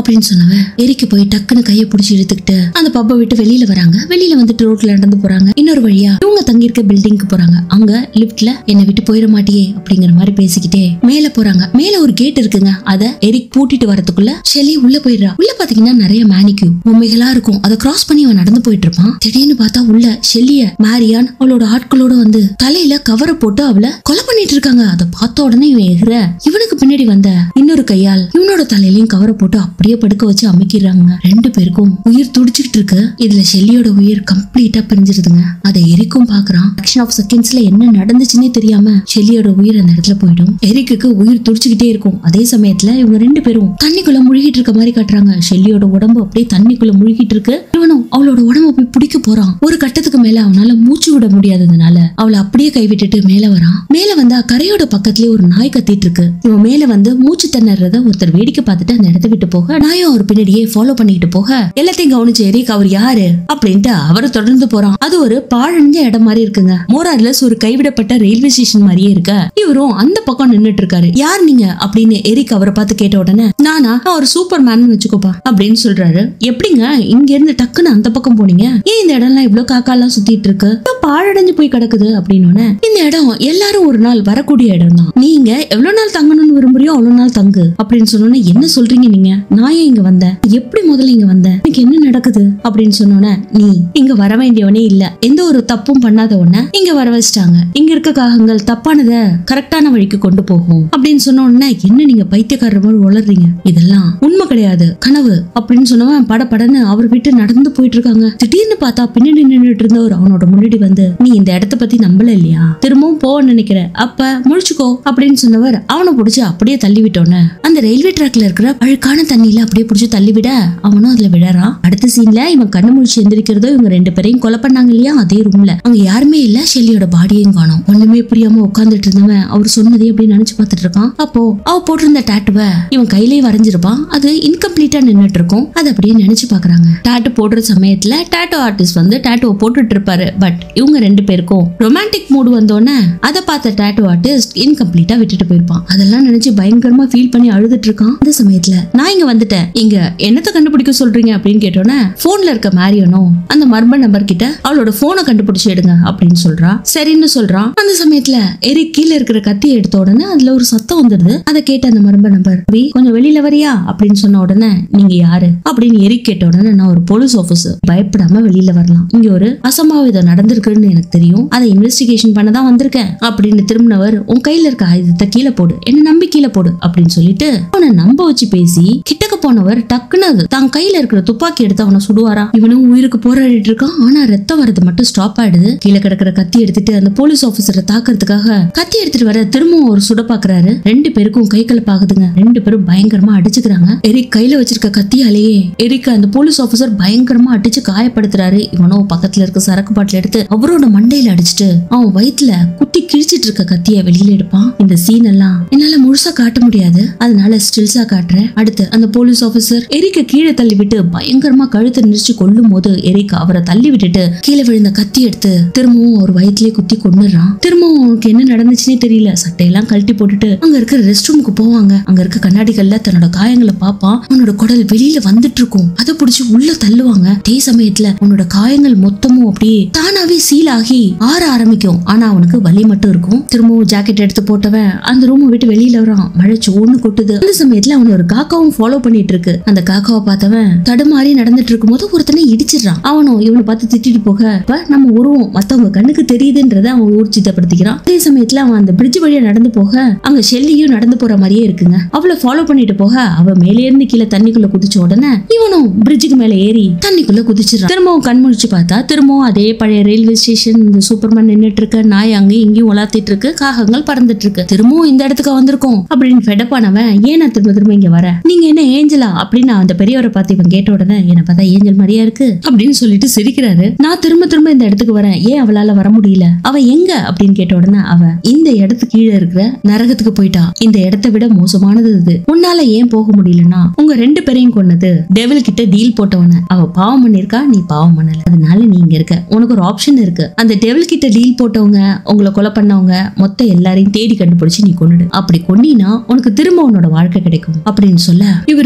அப்படின்னு சொன்னவ எரிக்கு போய் டக்குன்னு கையை பிடிச்சி இழுத்துக்கிட்டு அந்த பப்பை விட்டு வெளியில வராங்க வெளியில வந்துட்டு ரோட்ல நடந்து போறாங்க இன்னொரு வழியா இவங்க தங்கி இருக்க பில்டிங்க்கு போறாங்க அங்க லிப்ட்ல என்னை விட்டு போயிட மாட்டியே அப்படிங்கிற மாதிரி பேசிக்கிட்டே மேல போறாங்க மேல ஒரு கேட் இருக்குங்க அத எரிக் பூட்டிட்டு வரதுக்குள்ள ஷெலி உள்ள போயிடுறா உள்ள பாத்தீங்கன்னா நிறைய மேனிக்யூ பொம்மைகளா இருக்கும் அதை கிராஸ் பண்ணி அவன் நடந்து போயிட்டு இருப்பான் திடீர்னு பார்த்தா உள்ள ஷெல்லிய மேரியான் அவளோட ஆட்களோட வந்து தலையில கவரை போட்டு அவளை கொலை பண்ணிட்டு இருக்காங்க அதை பார்த்த உடனே இவன் எகிற இவனுக்கு பின்னாடி வந்த இன்னொரு கையால் இவனோட தலையிலயும் கவரை போட்டு அப்படியே படுக்க வச்சு அமைக்கிறாங்க ரெண்டு பேருக்கும் உயிர் துடிச்சுக்கிட்டு இருக்கு இதுல ஷெல்லியோட உயிர் கம்ப்ளீட்டா பிரிஞ்சிருதுங்க அதை எரிக்கும் பாக்குறான் ஆக்ஷன் ஆஃப் செகண்ட்ஸ்ல என்ன நடந்துச்சுன்னே தெரியாம ஷெல்லியோட உயிர் அந்த இடத்துல போயிடும் எரிக்குக்கு உயிர் துடிச்சுக்கிட்டே இருக்கும் அதே சமயத்துல இவங்க ரெண்டு பேரும் தண்ணிக்குள்ள முழுகிட்டு இருக்க மாதிரி காட்டுறாங்க ஷெல்லியோட உடம்பு அப்படியே தண்ணிக்குள்ள முழுகிட்டு இருக்கு இவனும் அவளோட உடம்ப போய் பிடிக்க போறான் ஒரு கட்டத்துக்கு மேல அவனால மூச்சு விட முடியாததுனால அவளை அப்படியே கைவிட்டுட்டு மேல வரான் மேல வந்தா கரையோட பக்கத்துலயே ஒரு நாய் கத்திட்டு இருக்கு இவன் மேல வந்து மூச்சு திணறத ஒருத்தர் வேடிக்கை பார்த்துட்டு அந்த இடத்த விட்டு போக நாயும் அவர் பின்னாடியே ஃபாலோ பண்ணிக்கிட்டு போக எல்லாத்தையும் கவனிச்சு எரிக் அவர் யாரு அப்படின்ட்டு அவரை தொடர்ந்து போறான் அது ஒரு பாழஞ்ச இடம் மாதிரி இருக்குங்க மோரார்லஸ் ஒரு கைவிடப்பட்ட ரயில்வே ஸ்டேஷன் மாதிரியே இருக்க இவரும் அந்த பக்கம் நின்னுட்டு இருக்காரு யார் நீங்க அப்படின்னு எரிக் அவரை பார்த்து கேட்ட உடனே நானா நான் ஒரு சூப்பர் மேன் வச்சுக்கோப்பா அப்படின்னு சொல்றாரு எப்படிங்க இங்க இருந்து டக்குன்னு அந்த பக்கம் போனீங்க ஏன் இந்த இடம்லாம் இவ்ளோ காக்கா எல்லாம் சுத்திட்டு இருக்கு இவ்ளோ பாழடைஞ்சு போய் கிடக்குது அப்படின்னு உடனே, இந்த இடம் எல்லாரும் ஒரு நாள் வரக்கூடிய இடம் தான் நீங்க எவ்வளவு நாள் தங்கணும்னு விரும்புறியோ அவ்வளவு நாள் தங்கு அப்படின்னு சொன்னோன்னே என்ன சொல்றீங்க நீங்க நான் ஏன் இங்க வந்தேன் எப்படி முதல்ல இங்க வந்தேன் எனக்கு என்ன நடக்குது அப்படின்னு சொன்னோன்னே நீ இங்க வர வேண்டியவனே இல்ல எந்த ஒரு தப்பும் பண்ணாத உடனே இங்க வர வச்சிட்டாங்க இங்க இருக்க காகங்கள் தப்பானத கரெக்டான வழிக்கு கொண்டு போகும் அப்படின்னு சொன்ன உடனே என்ன நீங்க பைத்தியக்காரர் மாதிரி உளறீங்க இதெல்லாம் உண்மை கிடையாது கனவு அப்படின்னு சொன்னவன் பட படன்னு அவர் விட்டு நடந்து போயிட்டு இருக்காங்க திடீர்னு பார்த்தா பின்னாடி நின்னுட்டு இருந்தவர் அவனோட முன்னாடி வந்து நீ இந்த இடத்த பத்தி நம்பல இல்லையா திரும்பவும் போக நினைக்கிற அப்ப முழிச்சுக்கோ அப்படின்னு சொன்னவர் அவனை புடிச்சு அப்படியே தள்ளி விட்டோன்னு அந்த ரயில்வே ட்ராக்ல இருக்கிற அழுக்கான தண்ணியில அப்படியே புடிச்சு தள்ளி விட அவனும் அதுல விழறான் அடுத்த சீன்ல இவன் கண்ணு முழிச்சு எந்திரிக்கிறதோ இவங்க ரெண்டு பேரையும் கொலை பண்ணாங்க இல்லையா அதே ரூம்ல அங்க யாருமே இல்ல ஷெல்லியோட பாடியையும் காணோம் ஒண்ணுமே புரியாம உட்கார்ந்துட்டு இருந்தவன் அவர் சொன்னதே அப்படின்னு நினைச்சு பார்த்துட்டு இருக்கான் அப்போ அவ போட்டிருந்த டாட்டுவை இவன் கையிலேயே வரைஞ்சிருப்பான் அது இன்கம்ப்ளீட்டா நின்னுட்டு இருக்கும் அது அப்படியே நினைச்சு பாக்குறாங்க டாட்டு போடுற சமயத்துல டாட்டோ ஆர்டிஸ்ட் வந்து டாட்டோவை போட்டுட்டு இருப்பாரு பட் இவங்க ரெண்டு பேருக்கும் ரொமான்டிக் மூடு வந்தோடனே அதை பார்த்த டாட்டோ ஆர்டிஸ்ட் இன்கம்ப்ளீட்டா விட்டுட்டு போயிருப்பான் அதெல்லாம் நினைச்சு பயங்கரமா ஃபீல் பண்ணி அழுதுட்டு இருக்கான் அந்த சமயத்துல நான் இங்க வந்துட்டேன் இங்க என்னத்தை கண்டுபிடிக்க சொல்றீங்க அப்படின்னு கேட்டோன்னே போன்ல இருக்க மேரியனும் அந்த மர்ம நபர் கிட்ட அவளோட போனை கண்டுபிடிச்சு எடுங்க அப்படின்னு சொல்றா சரின்னு சொல்றான் அந்த சமயத்துல எரிக் கீழே இருக்கிற கத்தியை எடுத்த உடனே அதுல ஒரு சத்தம் வந்துடுது அதை கேட்ட அந்த மர்ம நபர் "வி, கொஞ்சம் வெளியில வரியா அப்படின்னு சொன்ன உடனே நீங்க யாரு அப்படின்னு எரிக் கேட்ட உடனே நான் ஒரு போலீஸ் ஆபீசர் பயப்படாம வெளியில வரலாம் இங்க ஒரு அசம்பாவிதம் நடந்திருக்குன்னு எனக்கு தெரியும் அதை இன்வெஸ்டிகேஷன் பண்ண தான் வந்திருக்கேன் அப்படின்னு திரும்பினவர் உன் கையில இருக்க ஆயுதத்தை கீழே போடு என்ன நம்பி கீழே போடு அப்படின்னு சொல்லிட்டு அவனை நம்ப வச்சு பேசி கிட்டக்க போனவர் டக்குன்னு அது தான் கையில இருக்கிற துப்பாக்கி எடுத்து அவனை சுடுவாரா இவனும் உயிருக்கு போராடிட்டு இருக்கான் ஆனா ரத்தம் வரது மட்டும் ஸ்டாப் ஆயிடுது கீழே கிடக்கிற கத்தி எடுத்துட்டு அந்த போலீஸ் ஆபீசரை தாக்குறதுக்காக கத்தி எடுத்துட்டு வர திரும்பவும் ஒரு சுட பாக்குறாரு ரெண்டு பேருக்கும் கை கலப்பாகுதுங்க ரெண்டு பேரும் பயங்கரமா அடிச்சுக்கிறாங்க எரிக் கையில வச்சிருக்க கத்தியாலேயே எரிக் அந்த போலீஸ் ஆபீசர் பயங்கரமா அடிச்சு காயப்படுத்துறாரு இவனும் பக்கத்துல இருக்க சரக்கு பாட்டில் எடுத்து அவரோட மண்டையில அடிச்சுட்டு அவன் வயித்துல குத்தி கிழிச்சிட்டு இருக்க கத்திய வெளியில எடுப்பான் இந்த சீன் எல்லாம் என்னால முழுசா காட்ட முடியாது அதனால ஸ்டில்ஸா காட்டுறேன் அடுத்து அந்த போலீஸ் ஆபீசர் எரிக்க கீழே தள்ளி விட்டு பயங்கரமா கழுத்தை நெரிச்சு கொல்லும் போது எரிக் அவரை தள்ளி விட்டுட்டு கீழே விழுந்த கத்தி எடுத்து திரும்பவும் அவர் வயிற்றுலயே குத்தி கொண்டுறான் திரும்பவும் அவனுக்கு என்ன நடந்துச்சுன்னே தெரியல சட்டையெல்லாம் கழட்டி போட்டுட்டு அங்க இருக்கிற ரெஸ்ட் ரூமுக்கு போவாங்க அங்க இருக்க கண்ணாடிகள்ல தன்னோட காயங்களை பாப்பான் அவனோட குடல் வெளியில வந்துட்டு இருக்கும் அதை புடிச்சு உள்ள தள்ளுவாங்க அதே சமயத்துல அவனோட காயங்கள் மொத்தமும் அப்படியே தானாவே சீல் ஆகி ஆற ஆரம்பிக்கும் ஆனா அவனுக்கு வலி மட்டும் இருக்கும் திரும்பவும் ஜாக்கெட் எடுத்து போட்டவன் அந்த ரூமை விட்டு வெளியில வரான் மழை சோன்னு கொட்டுது அந்த சமயத்துல அவன் ஒரு காக்காவும் ஃபாலோ பண்ணிட்டு இருக்கு அந்த காக்காவை பார்த்தவன் தடுமாறி நடந்துட்டு இருக்கும்போது ஒருத்தனை இடிச்சிடுறான் அவனும் இவனை பார்த்து திட்டிட்டு போக இப்ப நம்ம உருவம் மத்தவங்க கண்ணுக்கு தெரியுதுன்றத அவன் ஊர்ஜிதப்படுத்திக்கிறான் அதே சமயத்துல அவன் அந்த பிரிட்ஜ் வழியா நடந்து போக அங்க ஷெல்லியும் நடந்து போற மாதிரியே இருக்குங்க அவளை ஃபாலோ பண்ணிட்டு போக அவ மேலே இருந்து கீழே தண்ணிக்குள்ள குதிச்ச உடனே இவனும் பிரிட்ஜுக்கு மேல ஏறி தண்ணிக்குள்ள குதிச்சிடறான் திரும்பவும் கண் முழிச்சு பார்த்தா திரும்பவும் அதே பழைய ரயில்வே ஸ்டேஷன் இந்த சூப்பர்மேன் நின்னுட்டு இருக்க நாய் அங்கேயும் இங்கேயும் உலாத்திட்டு இருக்கு காகங்கள் பறந்துட்டு இருக்கு திரும்பவும் இந்த இடத்துக்கு வந்திருக்கோம் அப்படின்னு ஃபெடப்பானவன் ஏன் நான் திரும்ப திரும்ப இங்க வர நீங்க என்ன ஏஞ்சலா அப்படின்னு அந்த பெரியவரை பார்த்து இவன் கேட்ட உடனே என்ன பார்த்தா ஏஞ்சல் மாதிரியா இருக்கு அப்படின்னு சொல்லிட்டு சிரிக்கிறாரு நான் திரும்ப திரும்ப இந்த இடத்துக்கு வரேன் ஏன் அவளால வர முடியல அவ எங்க அப்படின்னு கேட்ட உடனே அவ இந்த இடத்துக்கு கீழே இருக்கிற நரகத்துக்கு போயிட்டா இந்த இடத்தை விட மோசமானது இது உன்னால ஏன் போக முடியலன்னா உங்க ரெண்டு பேரையும் கொன்னது டெவில் கிட்ட டீல் போட்டவன அவ பாவம் பண்ணிருக்கா நீ பாவம் பண்ணல அதனால நீ இங்க இருக்க உனக்கு ஒரு ஆப்ஷன் இருக்கு அந்த டெவில் கிட்ட டீல் போட்டவங்க உங்களை கொலை பண்ணவங்க மொத்த எல்லாரையும் தேடி கண்டுபிடிச்சு நீ கொன்னுடு அப்படி கொன்னினா உனக்கு திரும்ப உன்னோட வாழ்க்கை கிடைக்கும் அப்படின்னு சொல்ல இவரு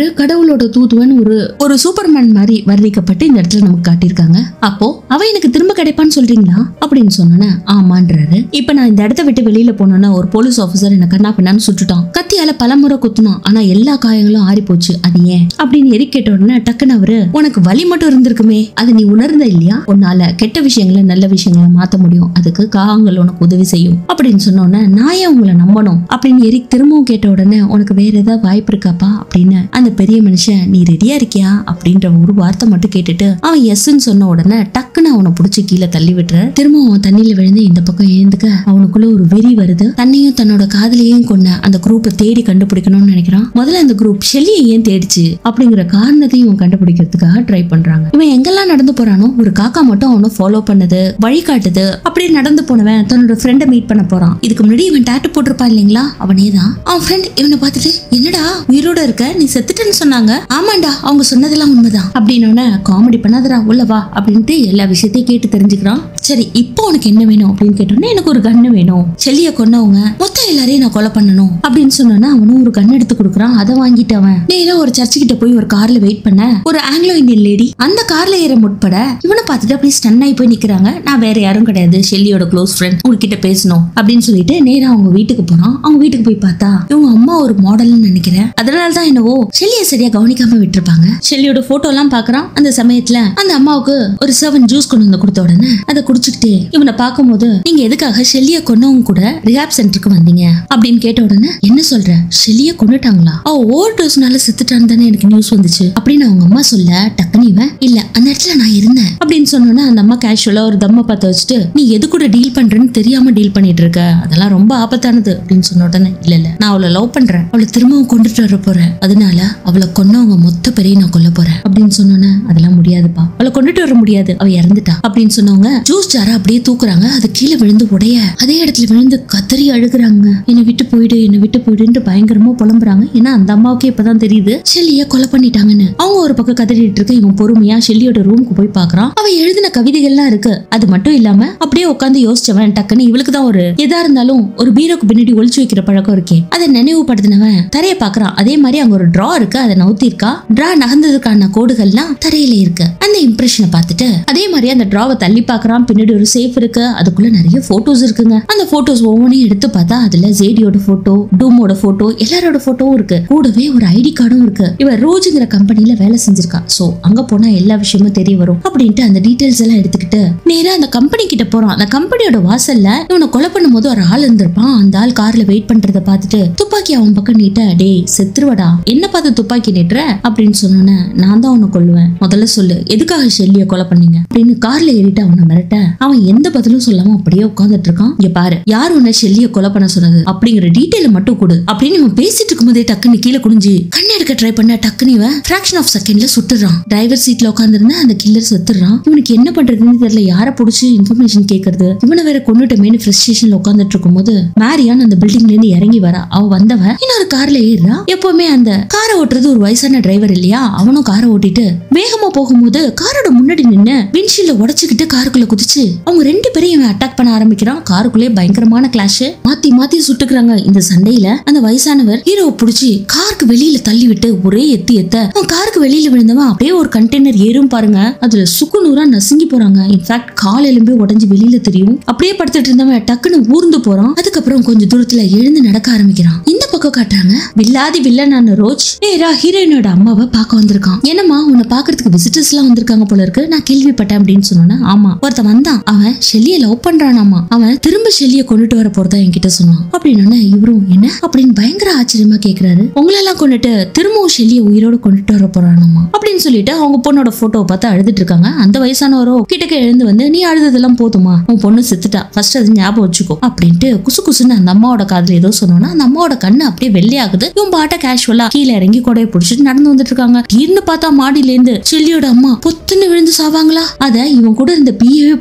கடவுளோட தூதுவன் ஒரு ஒரு சூப்பர்மேன் மாதிரி வர்ணிக்கப்பட்டு இந்த இடத்துல நமக்கு காட்டியிருக்காங்க அப்போ அவ எனக்கு திரும்ப கிடைப்பான்னு சொல்றீங்களா அப்படின்னு சொன்னோன்னே ஆமான்றாரு இப்ப நான் இந்த இடத்த விட்டு வெளியில போனோன்னா ஒரு போலீஸ் ஆபீசர் என்ன கண்ணா பின்னான்னு சுட்டுட்டான் கத்தியால பலமுறை குத்துனான் ஆனா எல்லா காயங்களும் ஆறி போச்சு அது ஏன் அப்படின்னு எரி கேட்ட உடனே டக்குன்னு அவரு உனக்கு வலி மட்டும் இருந்திருக்குமே அது நீ உணர்ந்த இல்லையா உன்னால கெட்ட விஷயங்களை நல்ல விஷயங்களை மாத்த முடியும் அதுக்கு காகங்கள் உனக்கு உதவி செய்யும் அப்படின்னு சொன்னோன்னே நான் ஏன் உங்களை நம்பணும் அப்படின்னு எரிக் திரும்பவும் கேட்ட உடனே உனக்கு வேற ஏதாவது வாய்ப்பு இருக்காப்பா அப்படின்னு அந்த பெரிய மனுஷன் நீ ரெடியா இருக்கியா அப்படின்ற ஒரு வார்த்தை மட்டும் கேட்டுட்டு அவன் எஸ்ன்னு சொன்ன உடனே டக்குன்னு அவனை புடிச்சு கீழே தள்ளி விட்டுற திரும்பவும் அவன் தண்ணியில விழுந்து இந்த பக்கம் ஏந்துக்க அவனுக்குள்ள ஒரு வெறி வருது தன்னையும் தன்னோட காதலையும் கொண்ட அந்த குரூப்பை தேடி கண்டுபிடிக்கணும்னு நினைக்கிறான் முதல்ல அந்த குரூப் ஷெல்லியை ஏன் தேடிச்சு அப்படிங்கிற காரணத்தையும் இவன் கண்டுபிடிக்கிறதுக்காக ட்ரை பண்றாங்க இவன் எங்கெல்லாம் நடந்து போறானோ ஒரு காக்கா மட்டும் அவனை ஃபாலோ பண்ணுது வழிகாட்டுது அப்படியே நடந்து போனவன் தன்னோட ஃப்ரெண்டை மீட் பண்ண போறான் இதுக்கு முன்னாடி இவன் டேட்டு போட்டிருப்பான் இல்லைங்களா அவனே தான் அவன் ஃப்ரெண்ட் இவனை பார்த்துட்டு என்னடா உயிரோட இருக்க நீ செத்துட்டேன்னு சொன்னாங்க ஆமாண்டா அவங்க சொன்னதெல்லாம் உண்மைதான் அப்படின்னு காமெடி பண்ணாதடா உள்ள வா அப்படின்ட்டு எல்லா விஷயத்தையும் கேட்டு தெரிஞ்சுக்கிறான் சரி இப்போ உனக்கு என்ன வேணும் அப்படின்னு கேட்டோன்னே எனக்கு ஒரு கண்ணு வேணும் செல்லிய கொன்னவங்க மொத்தம் எல்லாரையும் நான் கொலை பண்ணணும் அப்படின்னு சொன்னோன்னா அவனும் ஒரு கன் எடுத்து கொடுக்குறான் அதை வாங்கிட்டு அவன் நேரா ஒரு சர்ச்சு கிட்ட போய் ஒரு கார்ல வெயிட் பண்ண ஒரு ஆங்கிலோ இந்தியன் லேடி அந்த கார்ல ஏற முற்பட இவனை பார்த்துட்டு அப்படியே ஸ்டன் ஆகி போய் நிக்கிறாங்க நான் வேற யாரும் கிடையாது ஷெல்லியோட க்ளோஸ் ஃப்ரெண்ட் உங்ககிட்ட பேசணும் அப்படின்னு சொல்லிட்டு நேரா அவங்க வீட்டுக்கு போறான் அவங்க வீட்டுக்கு போய் பார்த்தா இவங்க அம்மா ஒரு மாடல்னு நினைக்கிறேன் அதனால தான் என்னவோ ஷெல்லிய சரியா கவனிக்காம விட்டுருப்பாங்க ஷெல்லியோட போட்டோ எல்லாம் பாக்குறான் அந்த சமயத்துல அந்த அம்மாவுக்கு ஒரு செவன் ஜூஸ் கொண்டு வந்து கொடுத்த உடனே அதை குடிச்சுக்கிட்டு இவனை பார்க்கும்போது நீங்க எதுக்காக ஷெல்லிய கொன்னவங்க கூட ரிஹாப் சென்டருக்கு வந்தீங்க அப்படின்னு கேட்ட உடனே என்ன சொல்ற ஷெல்லிய கொண்டுட்டாங்களா அவ ஓவர் டோஸ்னால செத்துட்டான்னு தானே எனக்கு நியூஸ் வந்துச்சு அப்படின்னு அவங்க அம்மா சொல்ல டக்குனு இவன் இல்ல அந்த இடத்துல நான் இருந்தேன் அப்படின்னு சொன்னோன்னே அந்த அம்மா கேஷுவலா ஒரு தம்ம பார்த்து வச்சுட்டு நீ எது கூட டீல் பண்றேன்னு தெரியாம டீல் பண்ணிட்டு இருக்க அதெல்லாம் ரொம்ப ஆபத்தானது அப்படின்னு சொன்ன உடனே இல்ல இல்ல நான் அவளை லவ் பண்றேன் அவளை திரும்பவும் கொண்டுட்டு வர போறேன் அதனால அவளை கொன்னவங்க மொத்த பேரையும் நான் கொல்ல போறேன் அப்படின்னு சொன்னோன்னே அதெல்லாம் முடியாதுப்பா அவளை கொண்டுட்டு வர முடியாது அவ இறந்துட்டா அப்படின்னு சொன்னவங்க ஜூஸ் ஜார அப்படியே தூக்குறாங்க அது கீழே விழுந்து உடைய அதே இடத்துல விழுந்து கதறி அழுகுறாங்க என்னை விட்டு போயிடு என்னை விட்டு போயிடுன்ட்டு பயங்கரமா புலம்புறாங்க ஏன்னா அந்த அம்மாவுக்கே இப்பதான் தெரியுது ஷெல்லிய கொலை பண்ணிட்டாங்கன்னு அவங்க ஒரு பக்கம் கதறிட்டு இருக்க இவன் பொறுமையா ஷெல்லியோட ரூமுக்கு போய் பாக்குறான் அவ எழுதின கவிதைகள்லாம் இருக்கு அது மட்டும் இல்லாம அப்படியே உட்காந்து யோசிச்சவன் டக்குன்னு இவளுக்கு தான் ஒரு எதா இருந்தாலும் ஒரு பீரோக்கு பின்னாடி ஒளிச்சு வைக்கிற பழக்கம் இருக்கே அதை நினைவுபடுத்தினவன் தரைய பாக்குறான் அதே மாதிரி அங்க ஒரு டிரா இருக்கு அதை நவுத்திருக்கா டிரா நகர்ந்ததுக்கான கோடுகள்லாம் தரையில இருக்கு அந்த இம்ப்ரெஷனை பார்த்துட்டு அதே மாதிரி அந்த டிராவை தள்ளி பாக்குறான் பின்னாடி ஒரு சேஃப் இருக்கு அதுக்குள்ள நிறைய போட்டோஸ் இருக்குங்க அந்த போட்டோஸ் ஒவ்வொன்றையும் எடுத்து பார்த்தா அதுல ஜேடியோட போட்டோ டூமோட போட்டோ எல்லாரோட போட்டோவும் இருக்கு கூடவே ஒரு ஐடி கார்டும் இருக்கு இவ ரோஜுங்கிற கம்பெனில வேலை செஞ்சிருக்கா சோ அங்க போனா எல்லா விஷயமும் தெரிய வரும் அப்படின்ட்டு அந்த டீடைல்ஸ் எல்லாம் எடுத்துக்கிட்டு நேரா அந்த கம்பெனி கிட்ட போறான் அந்த கம்பெனியோட வாசல்ல இவனை கொலை பண்ணும்போது ஒரு ஆள் இருந்திருப்பான் அந்த ஆள் கார்ல வெயிட் பண்றத பார்த்துட்டு துப்பாக்கி அவன் பக்கம் நீட்ட டேய் செத்துருவடா என்ன பார்த்து துப்பாக்கி நீட்டுற அப்படின்னு சொன்னோன்னே நான் தான் உன்னை கொல்லுவேன் முதல்ல சொல்லு எதுக்காக ஷெல்லிய கொலை பண்ணீங்க அப்படின்னு கார்ல ஏறிட்டு அவனை மிரட்ட அவன் எந்த பதிலும் சொல்லாம அப்படியே உட்கார்ந்துட்டு இருக்கான் இங்க பாரு யார் உன்னை ஷெல்லிய கொலை பண்ண சொன்னது அப்படிங்கிற டீட்டெயில மட்டும் கொடு அப்படின்னு இவன் பேசிட்டு இருக்கும்போதே டக்குன்னு கீழே குனிஞ்சு கண்ணை எடுக்க ட்ரை பண்ண டக்குன்னு இவன் ஃபிராக்ஷன் ஆஃப் செகண்ட்ல சுட்டுறான் டிரைவர் சீட்ல உட்காந்துருந்த அந்த கில்லர் செத்துறான் இவனுக்கு என்ன பண்றதுன்னு தெரியல யாரை புடிச்சு இன்ஃபர்மேஷன் கேக்குறது இவனை வேற கொண்டுட்டமேனு ஃப்ரஸ்ட்ரேஷன்ல உட்காந்துட்டு இருக்கும்போது மேரியான் அந்த பில்டிங்ல இருந்து இறங்கி வரா அவ வந்தவ இன்னொரு கார்ல ஏறுறா எப்பவுமே அந்த காரை ஓட்டுறது ஒரு வயசான டிரைவர் இல்லையா அவனும் காரை ஓட்டிட்டு வேகமா போகும்போது காரோட முன்னாடி நின்னு விண்ட்ஷீல்ட உடைச்சுக்கிட்டு காருக்குள்ள குதிச்சு அவங்க ரெண்டு பேரையும் இவன் அட்டாக் பண்ண ஆரம்பிக்கிறான் காருக்குள்ளே பயங்கரமான கிளாஷ் மாத்தி மாத்தி சுட்டுக்கிறாங்க இந்த சண்டையில அந்த வயசானவர் ஹீரோவை புடிச்சு காருக்கு வெளியில தள்ளி விட்டு ஒரே எத்தி எத்த அவன் காருக்கு வெளியில விழுந்தவன் அப்படியே ஒரு கண்டெய்னர் ஏறும் பாருங்க அதுல சுக்கு நூறா நசுங்கி போறாங்க இன்ஃபேக்ட் கால் எலும்பே உடஞ்சு வெளியில தெரியும் அப்படியே படுத்துட்டு இருந்தவன் டக்குன்னு ஊர்ந்து போறான் அதுக்கப்புறம் கொஞ்சம் தூரத்துல எழுந்து நடக்க ஆரம்பிக்கிறான் இந்த பக்கம் காட்டுறாங்க வில்லாதி வில்லனான ரோஜ் நேரா ஹீரோயினோட அம்மாவை பார்க்க வந்திருக்கான் என்னம்மா உன்னை பாக்குறதுக்கு விசிட்டர்ஸ் எல்லாம் வந்திருக்காங்க போல இருக்கு நான் கேள்விப்பட்டேன் அப்படின்னு சொன்னோன்னா ஆமா ஒருத்தன் வந்தான் அவன் ஷெல்லிய லவ் பண்றானாமா அவன் திரும்ப ஷெல்லிய கொண்டுட்டு வர போறதா என்கிட்ட சொன்னான் அப்படின்னு இவரும் என்ன அப்படின்னு பயங்கர ஆச்சரியமா கேக்குறாரு உங்களெல்லாம் கொண்டுட்டு திரும்பவும் ஷெல்லிய உயிரோட கொண்டுட்டு வர போறானாமா அப்படின்னு சொல்லிட்டு அவங்க பொண்ணோட போட்டோவை பார்த்து அழுதுட்டு இருக்காங்க அந்த வயசானவரோ கிட்டக்க எழுந்து வந்து நீ அழுததெல்லாம் போதுமா உன் பொண்ணு செத்துட்டா ஃபர்ஸ்ட் அது ஞாபகம் வச்சுக்கோ அப்படின்ட்டு குசு குசுன்னு அந்த அம்மாவோட காதுல ஏதோ சொன்னோன்னா அந்த அம்மாவோட கண்ணு அப்படியே வெள்ளையாகுது இவன் பாட்ட கேஷுவலா கீழே இறங்கி கொடையை பிடிச்சிட்டு நடந்து வந்துட்டு இருக்காங்க தீர்னு பார்த்தா மாடியில இருந்து செல்லியோட அம்மா பொத்துன்னு விழுந்து சாவாங்களா அத இவன் கூட இருந்த பிஏவே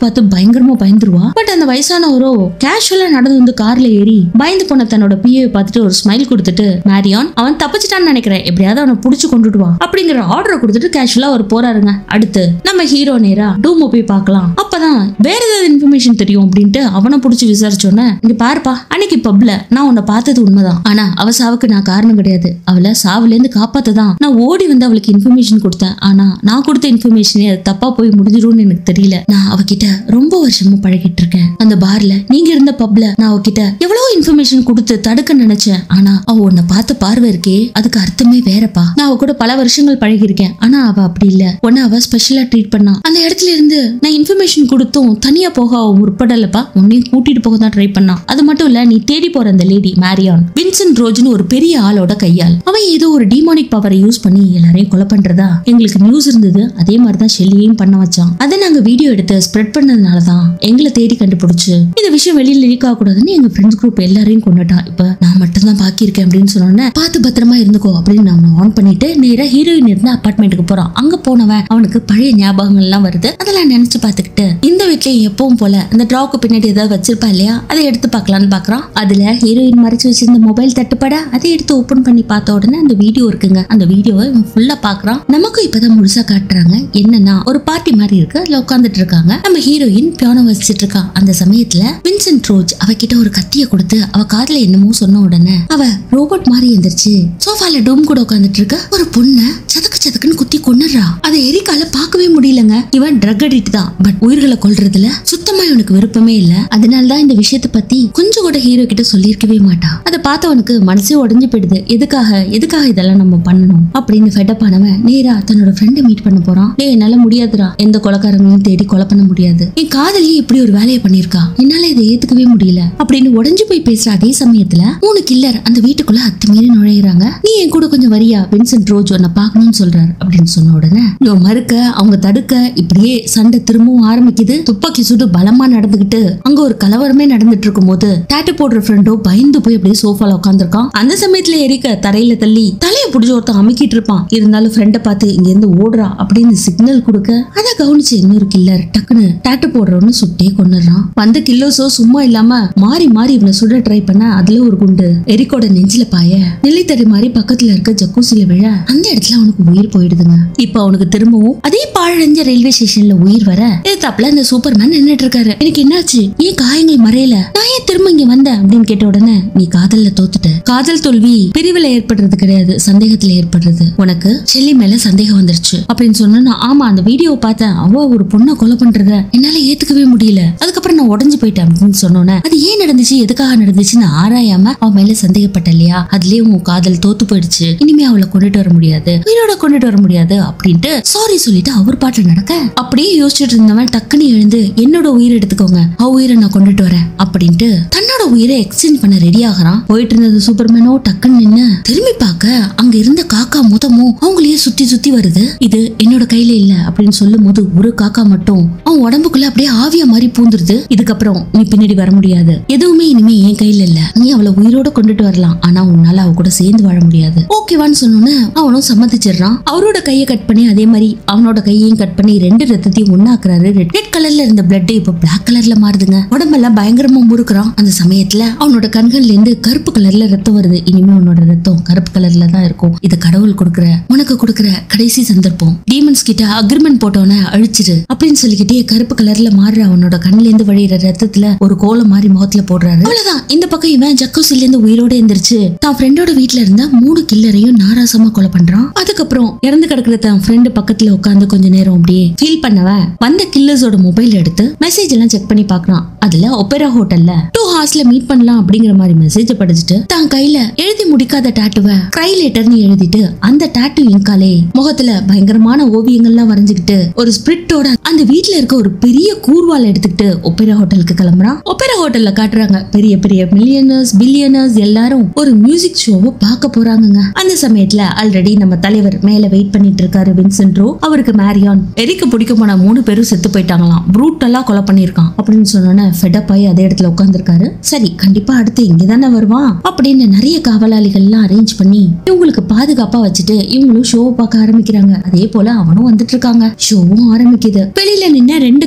பார்த்து பயங்கரமா பயந்துருவா பட் அந்த வயசானவரோ கேஷுவலா நடந்து வந்து கார்ல ஏறி பயந்து போன தன்னோட பிஏ பார்த்துட்டு ஒரு ஸ்மைல் கொடுத்துட்டு மேரியான் அவன் தப்பிச்சிட்டான்னு நினைக்கிறேன் எப்படியாவது அவனை புடிச்சு கொண்டுட்டு வா அப்படிங்கிற ஆர்டரை கொடுத்துட்டு கேஷுவலா அவர் போறாருங்க அடுத்து நம்ம ஹீரோ நேரா டூமோ போய் பார்க்கலாம் அப்பதான் வேற ஏதாவது இன்ஃபர்மேஷன் தெரியும் அப்படின்ட்டு அவனை புடிச்சு விசாரிச்சோன்னே இங்க பாருப்பா அன்னைக்கு பப்ல நான் உன்னை பார்த்தது உண்மைதான் ஆனா அவ சாவுக்கு நான் காரணம் கிடையாது அவளை சாவுல இருந்து காப்பாத்ததான் நான் ஓடி வந்து அவளுக்கு இன்ஃபர்மேஷன் கொடுத்தேன் ஆனா நான் கொடுத்த இன்ஃபர்மேஷனே அது தப்பா போய் முடிஞ்சிரும்னு எனக்கு தெரியல நான் அவகிட்ட ரொம்ப வருஷமா பழகிட்டு இருக்கேன் அந்த பார்ல நீங்க இருந்த பப்ல நான் அவகிட்ட எவ்வளவு இன்ஃபர்மேஷன் கொடுத்து தடுக்க நினைச்சேன் ஆனா அவ உன்னை பார்த்த பார்வை இருக்கே அதுக்கு அர்த்தமே வேறப்பா நான் அவ கூட பல வருஷங்கள் பழகிருக்கேன் ஆனா அவ அப்படி இல்ல உன்னை அவ ஸ்பெஷலா ட்ரீட் பண்ணா அந்த இடத்துல இருந்து நான் இன்ஃபர்மேஷன் கொடுத்தும் தனியா போக அவ முற்படலப்பா உன்னையும் கூட்டிட்டு போக தான் ட்ரை பண்ணா அது மட்டும் இல்ல நீ தேடி போற அந்த லேடி மேரியான் வின்சென்ட் ரோஜ்னு ஒரு பெரிய ஆளோட கையால் அவன் ஏதோ ஒரு டிமானிக் பவரை யூஸ் பண்ணி எல்லாரையும் கொலை பண்றதா எங்களுக்கு நியூஸ் இருந்தது அதே மாதிரி தான் ஷெல்லியையும் பண்ண வச்சான் அதை நாங்க வீடியோ எடுத்து ஸ்ப்ரெட் பண்ணதுனால தான் எங்களை தேடி கண்டுபிடிச்சு இந்த விஷயம் வெளியில லீக் ஆகக்கூடாதுன்னு எங்க ஃப்ரெண்ட்ஸ் குரூப் எல்லாரையும் கொண்டுட்டான் இப்ப நான் மட்டும் தான் பாக்கி இருக்கேன் அப்படின்னு சொன்னோன்னே பார்த்து பத்திரமா இருந்துக்கோ அப்படின்னு நான் ஆன் பண்ணிட்டு நேரா ஹீரோயின் இருந்த அபார்ட்மெண்ட்டுக்கு போறான் அங்க போனவன் அவனுக்கு பழைய ஞாபகங்கள் எல்லாம் வருது அதெல்லாம் நினைச்சு பார்த்துக்கிட்டு இந்த வீட்லயும் எப்பவும் போல அந்த ட்ராவுக்கு பின்னாடி ஏதாவது வச்சிருப்பா இல்லையா அதை எடுத்து பார்க்கலான்னு பாக்குறான் அதுல ஹீரோயின் மறைச்சு வச்சிருந்த மொபைல் தட்டுப்பட அதை எடுத்து ஓபன் பண்ணி பார்த்த உடனே அந்த வீடியோ இருக்குங்க அந்த வீடியோவை இவன் ஃபுல்லா பாக்குறான் நமக்கும் இப்பதான் முழுசா காட்டுறாங்க என்னன்னா ஒரு பார்ட்டி மாதிரி இருக்கு அதுல உட்காந்துட்டு இருக்காங்க நம்ம ஹீரோயின் பியானோ வச்சிட்டு இருக்கா அந்த சமயத்துல வின்சென்ட் ரோஜ் அவகிட்ட ஒரு கத்திய கொடுத்து அவ காதுல என்னமோ சொன்ன உடனே அவ ரோபோட் மாதிரி எந்திரிச்சு சோஃபால டோம் கூட உட்காந்துட்டு இருக்க ஒரு பொண்ண சதக்கு சதக்குன்னு குத்தி கொன்னுறா அதை எரிக்கால பார்க்கவே முடியலங்க இவன் ட்ரக் அடிக்ட் தான் பட் உயிர்களை கொல்றதுல சுத்தமா இவனுக்கு விருப்பமே இல்ல அதனால தான் இந்த விஷயத்தை பத்தி கொஞ்சம் கூட ஹீரோ கிட்ட சொல்லியிருக்கவே மாட்டா அதை பார்த்தவனுக்கு மனசே உடைஞ்சு போயிடுது எதுக்காக எதுக்காக இதெல்லாம் நம்ம பண்ணணும் அப்படின்னு ஃபெட்டப் ஆனவன் நேரா தன்னோட ஃப்ரெண்டை மீட் பண்ண போறான் டேய் என்னால முடியாதுடா எந்த கொலைக்காரங்களையும் தேடி கொலை பண்ண முடியாது என் காதலியே இப்படி ஒரு வேலையை பண்ணிருக்கா என்னால இதை ஏத்துக்கவே முடியல அப்படின்னு உடைஞ்சு போய் பேசுற அதே சமயத்துல மூணு கில்லர் அந்த வீட்டுக்குள்ள அத்துமீறி நுழையிறாங்க நீ என் கூட கொஞ்சம் வரியா வின்சென்ட் ரோஜ் உன்னை பார்க்கணும்னு சொல்றாரு அப்படின்னு சொன்ன உடனே இவன் மறுக்க அவங்க தடுக்க இப்படியே சண்டை திரும்பவும் ஆரம்பிக்குது துப்பாக்கி சூடு பலமா நடந்துகிட்டு அங்க ஒரு கலவரமே நடந்துட்டு இருக்கும் போது டாட்டு போடுற ஃப்ரெண்டோ பயந்து போய் அப்படியே சோஃபால உட்காந்துருக்கான் அந்த சமயத்துல எரிக்க தரையில தள்ளி தலையை பிடிச்ச ஒருத்தன் அமுக்கிட்டு இருப்பான் இருந்தாலும் ஃப்ரெண்டை பார்த்து இங்க இருந்து ஓடுறா அப்படின்னு சிக்னல் கொடுக்க அதை கவனிச்சு இன்னொரு கில்லர் டக்குன்னு டாட்டு போடுறவனு சுட்டே கொண்டுறான் வந்த கில்லோஸோ சும்மா இல்லாம மாறி மாறி இவனை சுட ட்ரை பண்ண அதுல ஒரு குண்டு எரிக்கோட நெஞ்சில பாய நிலைத்தடி மாதிரி பக்கத்துல இருக்க ஜக்கூசில விழ அந்த இடத்துல அவனுக்கு உயிர் போயிடுதுங்க இப்ப அவனுக்கு திரும்பவும் அதே பாழடைஞ்ச ரயில்வே ஸ்டேஷன்ல உயிர் வர எதிர்த்தாப்புல இந்த சூப்பர்மேன் நின்னுட்டு இருக்காரு எனக்கு என்னாச்சு ஏன் காயங்கள் மறையல நான் ஏன் திரும்ப இங்க வந்தேன் அப்படின்னு கேட்ட உடனே நீ காதல்ல தோத்துட்ட காதல் தோல்வி பிரிவுல ஏற்படுறது கிடையாது சந்தேகத்துல ஏற்படுறது உனக்கு செல்லி மேல சந்தேகம் வந்துருச்சு அப்படின்னு சொன்னா ஆமா அந்த வீடியோவை பார்த்தேன் அவ ஒரு பொண்ணை கொலை பண்றத என்னால ஏத்துக்கவே முடியல அதுக்கப்புறம் நான் உடஞ்சு போயிட்டேன் அப்படின்னு சொன்னோன்னே அது ஏன் நடந்துச்சு எதுக்காக நடந்துச்சுன்னு ஆராயாம அவன் மேல சந்தேகப்பட்ட இல்லையா அதுலயே உன் காதல் தோத்து போயிடுச்சு இனிமே அவளை கொண்டுட்டு வர முடியாது உயிரோட கொண்டுட்டு வர முடியாது அப்படின்ட்டு சாரி சொல்லிட்டு அவர் பாட்டுல நடக்க அப்படியே யோசிச்சுட்டு இருந்தவன் டக்குன்னு எழுந்து என்னோட உயிரை எடுத்துக்கோங்க அவ உயிரை நான் கொண்டுட்டு வரேன் அப்படின்ட்டு தன்னோட உயிரை எக்ஸ்சேஞ்ச் பண்ண ரெடி ஆகுறான் போயிட்டு இருந்தது சூப்பர்மேனோ டக்குன்னு நின்னு திரும்பி பார்க்க அங்க இருந்த காக்கா மொத்தமும் அவங்களையே சுத்தி சுத்தி வருது இது என்னோட கையில இல்ல அப்படின்னு சொல்லும் போது ஒரு காக்கா மட்டும் அவன் உடம்புக்குள்ள அப்படியே ஆவியா மாதிரி பூந்துருது இதுக்கப்புறம் நீ பின்னாடி வர முடியாது எதுவுமே இனிமே என் கையில இல்ல நீ அவளை உயிரோட கொண்டுட்டு வரலாம் ஆனா உன்னால அவ கூட சேர்ந்து வாழ முடியாது ஓகேவான்னு சொன்னோன்னு அவனும் சம்மதிச்சிடுறான் அவரோட கையை கட் பண்ணி அதே மாதிரி அவனோட கையையும் கட் பண்ணி ரெண்டு ரத்தத்தையும் ஒண்ணாக்குறாரு ரெட் கலர்ல இருந்த பிளட் இப்ப பிளாக் கலர்ல மாறுதுங்க உடம்பெல்லாம் பயங்கரமா முறுக்குறான் அந்த சமயத்துல அவனோட கண்கள்ல இருந்து கருப்பு கலர்ல ரத்தம் வருது இனிமே உன்னோட ரத்தம் கருப்பு கலர்ல தான் இருக்கும் இது கடவுள் கொடுக்குற உனக்கு கொடுக்குற கடைசி சந்தர்ப்பம் டீமன்ஸ் கிட்ட அக்ரிமெண்ட் போட்டவன அழிச்சிரு அப்படின்னு சொல்லிக்கிட்டே கருப்பு கலர்ல மாறுற அவனோட கண்ணுல இருந்து வழியிற ரத்தத்துல ஒரு கோலம் மாதிரி முகத்துல போடுறாரு அவ்வளவுதான் இந்த பக்கம் இவன் ஜக்கூசில இருந்து உயிரோட எந்திரிச்சு தான் ஃப்ரெண்டோட வீட்ல இருந்த மூணு கில்லரையும் நாராசமா கொலை பண்றான் அதுக்கப்புறம் இறந்து கிடக்குற தன் ஃப்ரெண்டு பக்கத்துல உட்காந்து கொஞ்ச நேரம் அப்படியே ஃபீல் பண்ணவன் வந்த கில்லர்ஸோட மொபைல் எடுத்து மெசேஜ் எல்லாம் செக் பண்ணி பார்க்கறான் அதுல ஒபேரா ஹோட்டல்ல டூ ஹார்ஸ்ல மீட் பண்ணலாம் அப்படிங்கிற மாதிரி மெசேஜ் படிச்சுட்டு தான் கையில எழுதி முடிக்காத டாட்டுவ கிரை லேட்டர்னு எழுதிட்டு அந்த டாட்டு இங்காலே முகத்துல பயங்கரமான ஓவியங்கள்லாம் வரைஞ்சுக்கிட்டு ஒரு ஸ்பிரிட்டோட அந்த வீட்ல இருக்க ஒரு பெரிய கூர்வால் எடுத்துக்கிட்டு ஒப்பேரா ஹோட்டலுக்கு கிளம்புறான் ஒப்பேரா ஹோட்டல்ல காட்டுறாங்க பெரிய பெரிய மில்லியனர்ஸ் பில்லியனர்ஸ் எல்லாரும் ஒரு மியூசிக் ஷோவை பார்க்க போறாங்கங்க அந்த சமயத்துல ஆல்ரெடி நம்ம தலைவர் மேல வெயிட் பண்ணிட்டு இருக்காரு வின்சென்ட் ரோ அவருக்கு மேரியான் எரிக்க பிடிக்க போன மூணு பேரும் செத்து போயிட்டாங்களாம் ப்ரூட்டலா கொலை பண்ணிருக்கான் அப்படின்னு சொன்னோன்னே ஃபெடப் ஆகி அதே இடத்துல உட்காந்துருக்காரு சரி கண்டிப்பா அடுத்து இங்கதானே வருவான் அப்படின்னு நிறைய காவலாளிகள் எல்லாம் அரேஞ்ச் பண்ணி இவங்களுக்கு பாதுகாப்பா வச்சுட்டு இவங்களும் ஷோ பார்க்க ஆரம்பிக்கிறாங்க அதே போல அவனும் வந்துட்டு இருக்காங்க ஷோவும் ஆரம்பிக்குது வெளியில நின்ன ரெண்டு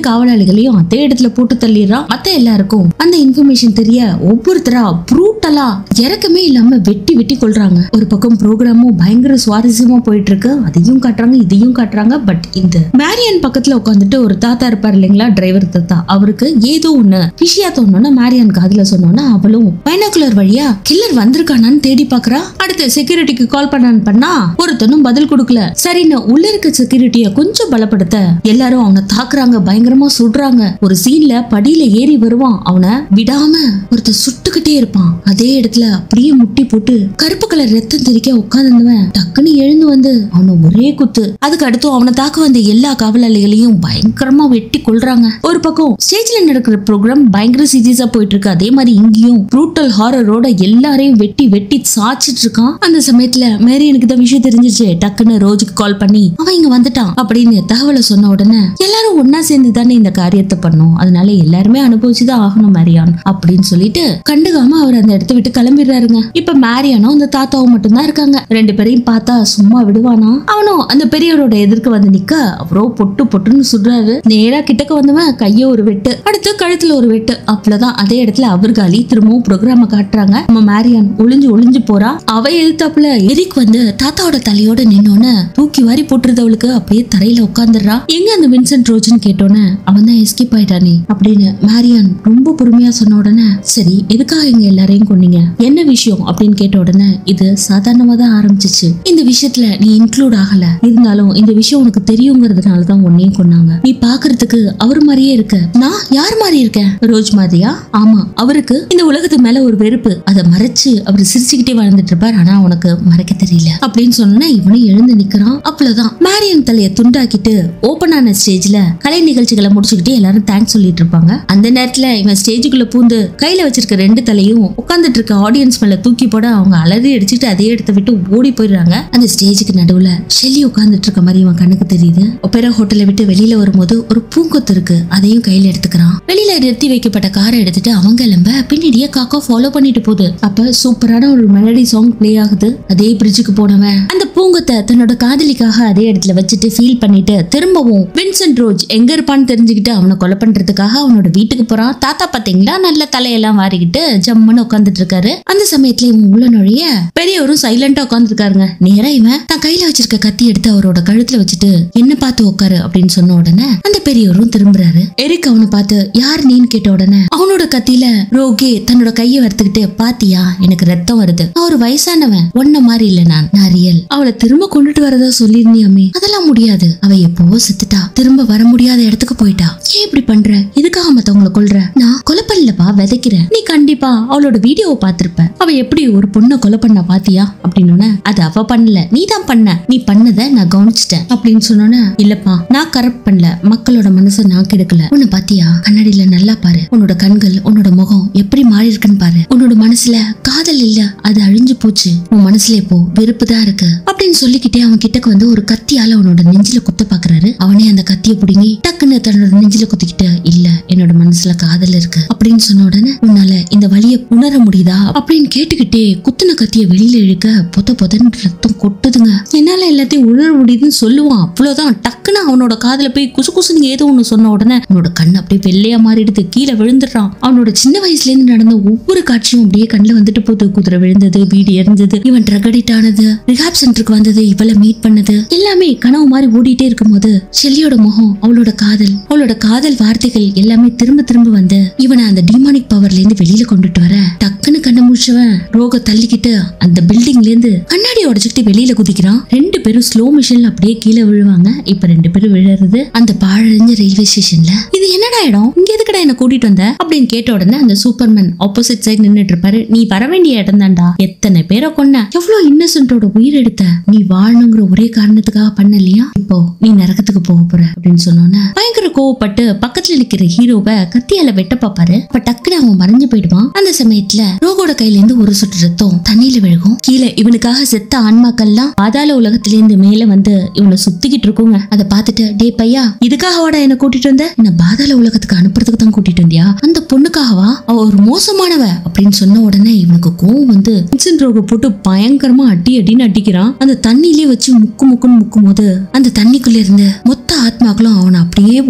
காவலாளிகளையும் அதே இடத்துல போட்டு தள்ளிடுறான் மத்த எல்லாருக்கும் அந்த இன்ஃபர்மேஷன் தெரிய ஒவ்வொருத்தரா ப்ரூட்டலா இறக்கமே இல்லாம வெட்டி வெட்டி கொள்றாங்க ஒரு பக்கம் ப்ரோக்ராமும் பயங்கர சுவாரஸ்யமா போயிட்டு இருக்கு அதையும் காட்டுறாங்க இதையும் காட்டுறாங்க பட் இந்த மேரியன் பக்கத்துல உட்காந்துட்டு ஒரு தாத்தா இருப்பார் இல்லைங்களா டிரைவர் தாத்தா அவருக்கு ஏதோ ஒண்ணு விஷயா தோணுன்னா மேரியன் காதுல சொன்னோன்னா அவளும் பைனாகுலர் வழியா கில்லர் வந்திருக்கானான்னு தேடி பாக்குறா அடுத்து செக்யூரிட்டிக்கு கால் பண்ணான்னு பண்ணா ஒருத்தனும் பதில் கொடுக்கல சரின்னு உள்ள இருக்க செக்யூரிட்டிய கொஞ்சம் பலப்படுத்த எல்லாரும் அவனை தாக்குறாங்க பயங்கரமா சுடுறாங்க ஒரு சீன்ல படியில ஏறி வருவான் அவனை விடாம ஒருத்தன் சுட்டுக்கிட்டே இருப்பான் அதே இடத்துல அப்படியே முட்டி போட்டு கருப்பு கலர் ரத்தம் தெரிக்க உட்கார்ந்துவன் டக்குன்னு எழுந்து வந்து அவனை ஒரே குத்து அதுக்கு அடுத்து அவனை தாக்க வந்த எல்லா காவலாளிகளையும் பயங்கரமா வெட்டி கொல்றாங்க ஒரு பக்கம் ஸ்டேஜ்ல நடக்கிற ப்ரோக்ராம் பயங்கர சீரியஸா போயிட்டு இருக்கு அதே மாதிரி இங்கேயும் ப்ரூட்டல் ஹாரரோட எல்லாரையும் வெட்டி வெட்டி சாச்சிட்டு இருக்கான் அந்த சமயத்துல மேரி எனக்கு தான் விஷயம் தெரிஞ்சிச்சு டக்குன்னு ரோஜுக்கு கால் பண்ணி அவன் இங்க வந்துட்டான் அப்படின்னு தகவலை சொன்ன உடனே எல்லாரும் ஒன்னா சேர்ந்து தானே இந்த காரியத்தை பண்ணோம் அதனால எல்லாருமே அனுபவிச்சுதான் ஆகணும் மேரியான் அப்படின்னு சொல்லிட்டு கண்டுக்காம அவர் அந்த இடத்த விட்டு கிளம்பிடுறாருங்க இப்ப மேரியானும் அந்த தாத்தாவும் மட்டும்தான் இருக்காங்க ரெண்டு பேரையும் பார்த்தா சும்மா விடுவானா அவனும் அந்த பெரியவரோட எதிர்க்க வந்து நிக்க அவரோ பொட்டு பொட்டுன்னு சுடுறாரு நேரா கிட்டக்க வந்தவன் கைய ஒரு வெட்டு அடுத்து கழுத்துல ஒரு வெட்டு அவ்வளவுதான் அதே இடத்துல அவர் காலி திரும்பவும் ப்ரோக்ராம காட்டுறாங்க நம்ம மேரியான் ஒளிஞ்சு ஒளிஞ்சு போறா அவ எதிர்த்தாப்புல எரிக் வந்து தாத்தாவோட தலையோட நின்னோன்னு தூக்கி வாரி போட்டுருந்தவளுக்கு அப்படியே தரையில உட்காந்துடுறா எங்க அந்த வின்சென்ட் ரோஜன் கேட்டோன்னே அவன் தான் எஸ்கேப் ஆயிட்டானே அப்படின்னு மேரியான் ரொம்ப பொறுமையா சொன்ன உடனே சரி எதுக்காக எங்க எல்லாரையும் கொன்னீங்க என்ன விஷயம் அப்படின்னு கேட்ட உடனே இது சாதாரணமா தான் ஆரம்பிச்சிச்சு இந்த விஷயத்துல நீ இன்க்ளூட் ஆகல இருந்தாலும் இந்த விஷயம் உனக்கு தெரியுங்கிறதுனால தான் உன்னையும் கொன்னாங்க நீ பாக்குறதுக்கு அவர் மாதிரியே இருக்க நான் யார் மாதிரி இருக்கேன் ரோஜ் மாதிரியா ஆமா அவருக்கு இந்த உலகத்து மேல ஒரு வெறுப்பு அதை மறைச்சு அவர் சிரிச்சுக்கிட்டே வாழ்ந்துட்டு இருப்பார் ஆனா உனக்கு மறைக்க தெரியல அப்படின்னு சொன்னா இவனும் எழுந்து நிக்கிறான் அவ்வளவுதான் மேரியன் தலைய துண்டாக்கிட்டு ஓபன் ஆன ஸ்டேஜ்ல கலை நிகழ்ச்சிகளை முடிச்சுக்கிட்டு எல்லாரும் தேங்க்ஸ் சொல்லிட்டு இருப்பாங்க அந்த நேரத்துல இவன் ஸ்டேஜுக்குள்ள பூந்து கையில வச்சிருக்க ரெண்டு தலையும் உட்கார்ந்துட்டு இருக்க ஆடியன்ஸ் மேல தூக்கி போட அவங்க அலறி அடிச்சுட்டு அதே இடத்த விட்டு ஓடி போயிடுறாங்க அந்த ஸ்டேஜுக்கு நடுவுல ஷெல்லி உட்கார்ந்துட்டு இருக்க மாதிரி இவன் கண்ணுக்கு தெரியுது ஒப்பேரா ஹோட்டலை விட்டு வெளியில வரும்போது ஒரு பூங்கொத்து இருக்கு அதையும் கையில எடுத்துக்கிறான் வெளியில நிறுத்தி வைக்கப்பட்ட காரை எடுத்துட்டு அவங்க கிளம்ப பின்னாடியே காக்கா ஃபாலோ பண்ணிட்டு போகுது அப்ப சூப்பரான ஒரு மெலடி சாங் ப்ளே ஆகுது அதே பிரிட்ஜுக்கு போனவன் அந்த பூங்கொத்தை தன்னோட காதலிக்காக அதே இடத்துல வச்சுட்டு ஃபீல் பண்ணிட்டு திரும்பவும் வின்சென்ட் ரோஜ் எங்க இருப்பான்னு தெரிஞ்சுக்கிட்டு அவனை கொலை பண்றதுக்காக அவனோட வீட்டுக்கு போறான் தாத்தா பாத்தீங்களா நல்ல தலையெல்லாம் வாரிக்கிட்டு ஜம்முன்னு உட்காந்துட்டு இருக்காரு அந்த சமயத்துல இவன் உள்ள நுழைய பெரியவரும் சைலண்டா உட்காந்துருக்காருங்க நேரா இவன் தான் கையில வச்சிருக்க கத்தி எடுத்து அவரோட கழுத்துல வச்சுட்டு என்ன பார்த்து உட்காரு அப்படின்னு சொன்ன உடனே அந்த பெரியவரும் திரும்புறாரு எரிக் அவனை பார்த்து யார் நீன்னு கேட்ட உடனே அவனோட கத்தியில ரோகே தன்னோட கையை வறுத்துக்கிட்டு பாத்தியா எனக்கு ரத்தம் வருது நான் ஒரு வயசானவன் ஒன்ன மாதிரி இல்ல நான் நான் ரியல் அவளை திரும்ப கொண்டுட்டு வரதா சொல்லிருந்தியாமே அதெல்லாம் முடியாது அவ எப்பவோ செத்துட்டா திரும்ப வர முடியாத இடத்துக்கு போயிட்டா ஏன் இப்படி பண்ற எதுக்காக மத்தவங்களை கொல்ற நான் கொலை பண்ணலப்பா விதைக்கிறேன் நீ கண்டிப்பா அவளோட வீடியோவை பார்த்திருப்ப அவ எப்படி ஒரு பொண்ணை கொலை பண்ண பாத்தியா அப்படின்னு அது அவ பண்ணல நீ தான் பண்ண நீ பண்ணத நான் கவனிச்சிட்டேன் அப்படின்னு சொன்னோன்னே இல்லப்பா நான் கரெக்ட் பண்ணல மக்களோட மனசை நான் கெடுக்கல உன்னை பாத்தியா கண்ணாடியில நல்லா பாரு உன்னோட கண்கள் உன்னோட முகம் எப்படி மாறி இருக்குன்னு பாரு உன்னோட மனசுல காதல் இல்ல அது அழிஞ்சு போச்சு உன் மனசுல இப்போ வெறுப்பு தான் இருக்கு அப்படின்னு சொல்லிக்கிட்டே அவன் கிட்டக்கு வந்து ஒரு கத்தியால அவனோட நெஞ்சில குத்த பாக்குறாரு அவனே அந்த கத்திய புடுங்கி டக்குன்னு தன்னோட நெஞ்சில குத்திக்கிட்டு இல்ல என்னோட மனசுல காதல் இருக்கு அப்படின்னு சொன்ன உடனே உன்னால இந்த வலிய உணர முடியுதா அப்படின்னு கேட்டுக்கிட்டே குத்துன கத்திய வெளியில இழுக்க பொத பொதன்னு ரத்தம் கொட்டுதுங்க என்னால எல்லாத்தையும் உணர முடியுதுன்னு சொல்லுவான் அவ்வளவுதான் டக்குன்னு அவனோட காதுல போய் குசு குசுன்னு ஏதோ ஒண்ணு சொன்ன உடனே அவனோட கண் அப்படியே வெள்ளையா மாறிடுது கீழே விழுந்துடுறான் அவனோட சின்ன வயசுல இருந்து நடந்த ஒவ்வொரு காட்சியும் அப்படியே கண்ணுல வந்துட்டு போகுது குதிரை விழுந்தது வீடு எரிஞ்சது இவன் ட்ரக் அடிக்ட் ஆனது ரிஹாப் சென்டருக்கு வந்தது இவளை மீட் பண்ணது எல்லாமே கனவு மாதிரி ஓடிட்டே இருக்கும்போது ஷெல்லியோட முகம் அவளோட காதல் அவளோட காதல் வார்த்தைகள் எல்லாமே திரும்ப திரும்ப வந்து இவனை அந்த டிமானிக் பவர்ல இருந்து வெளியில கொண்டுட்டு வர டக்குன்னு கண்ண முடிச்சவன் ரோக தள்ளிக்கிட்டு அந்த பில்டிங்ல இருந்து கண்ணாடி உடைச்சுக்கிட்டு வெளியில குதிக்கிறான் ரெண்டு பேரும் ஸ்லோ மிஷின்ல அப்படியே கீழே விழுவாங்க இப்ப ரெண்டு பேரும் விழுறது அந்த பாழடைஞ்ச ரயில்வே ஸ்டேஷன்ல இது என்னடா இடம் இங்க எதுக்குடா என்ன கூட்டிட்டு வந்த அப்படின்னு கேட்ட உடனே அந்த சூப்பர்மேன் ஆப்போசிட் சைடு நின்னுட்டு இருப்பாரு நீ வர வேண்டிய இடம் தான்டா எத்தனை பேரை கொன்ன எவ்வளவு இன்னசென்ட்டோட உயிர் எடுத்த நீ வாழணுங்கிற ஒரே காரணத்துக்காக பண்ணலையா இப்போ நீ நரகத்துக்கு போக போற அப்படின்னு சொன்னோன்னே பயங்கர கோவப்பட்டு பக்கத்துல நிக்கிற ஹீரோவை கத்தியால வெட்ட பாப்பாரு அப்ப டக்குன்னு அவன் மறைஞ்சு போயிடுவான் அந்த சமயத்துல ரோகோட கையில இருந்து ஒரு சொட்டு ரத்தம் தண்ணியில விழுகும் கீழே இவனுக்காக செத்த ஆன்மாக்கள்லாம் பாதாள உலகத்துல இருந்து மேல வந்து இவனை சுத்திக்கிட்டு இருக்குங்க அதை பார்த்துட்டு டே பையா இதுக்காகவாடா என்ன கூட்டிட்டு வந்த என்ன பாதாள உலகத்துக்கு அனுப்புறதுக்கு தான் கூட்டிட்டு வந்தியா அந்த பொண்ணுக்காகவா அவ ஒரு மோசமானவ அப்படின்னு சொன்ன உடனே இவனுக்கு கோவம் வந்து வின்சென்ட் ரோக போட்டு பயங்கரமா அடி அடின்னு அடிக்கிறான் அந்த தண்ணியிலே வச்சு முக்கு முக்குன்னு முக்கும் போது அந்த தண்ணிக்குள்ள இருந்து மொத்த ஆத்மாக்களும் அவனை அப்படியே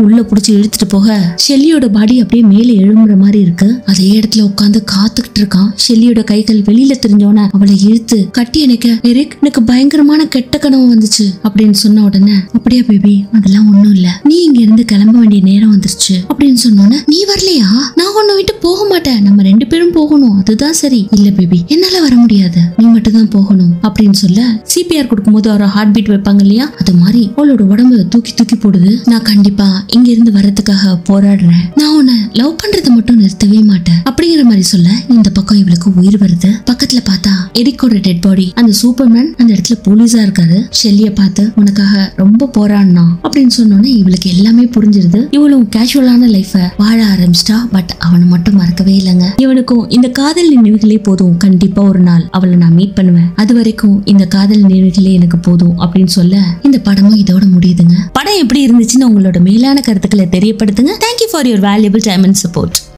உள்ள புடிச்சு இழுத்துட்டு போக ஷெல்லியோட பாடி அப்படியே மேலே எழும்புற மாதிரி இருக்கு அதே இடத்துல உட்காந்து காத்துக்கிட்டு இருக்கான் ஷெல்லியோட கைகள் வெளியில தெரிஞ்சோன அவளை இழுத்து கட்டி எனக்கு எரிக் எனக்கு பயங்கரமான கெட்ட கனவு வந்துச்சு அப்படின்னு சொன்ன உடனே அப்படியா பேபி அதெல்லாம் ஒண்ணும் இல்ல நீ இங்க இருந்து கிளம்ப வேண்டிய நேரம் வந்துருச்சு அப்படின்னு சொன்னோன்னே நீ வரலையா நான் உன்னை விட்டு போக மாட்டேன் நம்ம ரெண்டு பேரும் போகணும் அதுதான் சரி இல்ல பேபி என்னால வர முடியாது நீ மட்டும் தான் போகணும் அப்படின்னு சொல்ல சிபிஆர் கொடுக்கும்போது ஒரு ஹார்ட் பீட் வைப்பாங்க இல்லையா அது மாதிரி அவளோட உடம்பு தூக்கி தூக்கி போடுது நான் கண்டிப்பா இங்க இருந்து வர்றதுக்காக போராடுறேன் நான் உன்னை லவ் பண்றதை மட்டும் நிறுத்தவே மாட்டேன் அப்படிங்கிற மாதிரி சொல்ல இந்த பக்கம் இவளுக்கு உயிர் வருது பக்கத்துல பார்த்தா எரிக்கோட டெட் பாடி அந்த சூப்பர்மேன் அந்த இடத்துல போலீஸா இருக்காரு ஷெல்லிய பார்த்து உனக்காக ரொம்ப போராடினா அப்படின்னு சொன்னோன்னே இவளுக்கு எல்லாமே புரிஞ்சிருது இவளும் கேஷுவலான லைஃப வாழ ஆரம்பிச்சிட்டா பட் அவனை மட்டும் மறக்கவே இல்லைங்க இவனுக்கும் இந்த காதல் நினைவுகளே போதும் கண்டிப்பா ஒரு நாள் அவளை நான் மீட் பண்ணுவேன் அது வரைக்கும் இந்த காதல் நினைவுகளே எனக்கு போதும் அப்படின்னு சொல்ல இந்த படமும் இதோட முடியுதுங்க படம் எப்படி இருந்துச்சுன்னு உங்களோட மேலான கருத்துக்களை தெரியப்படுத்துங்க thank you for your valuable time and support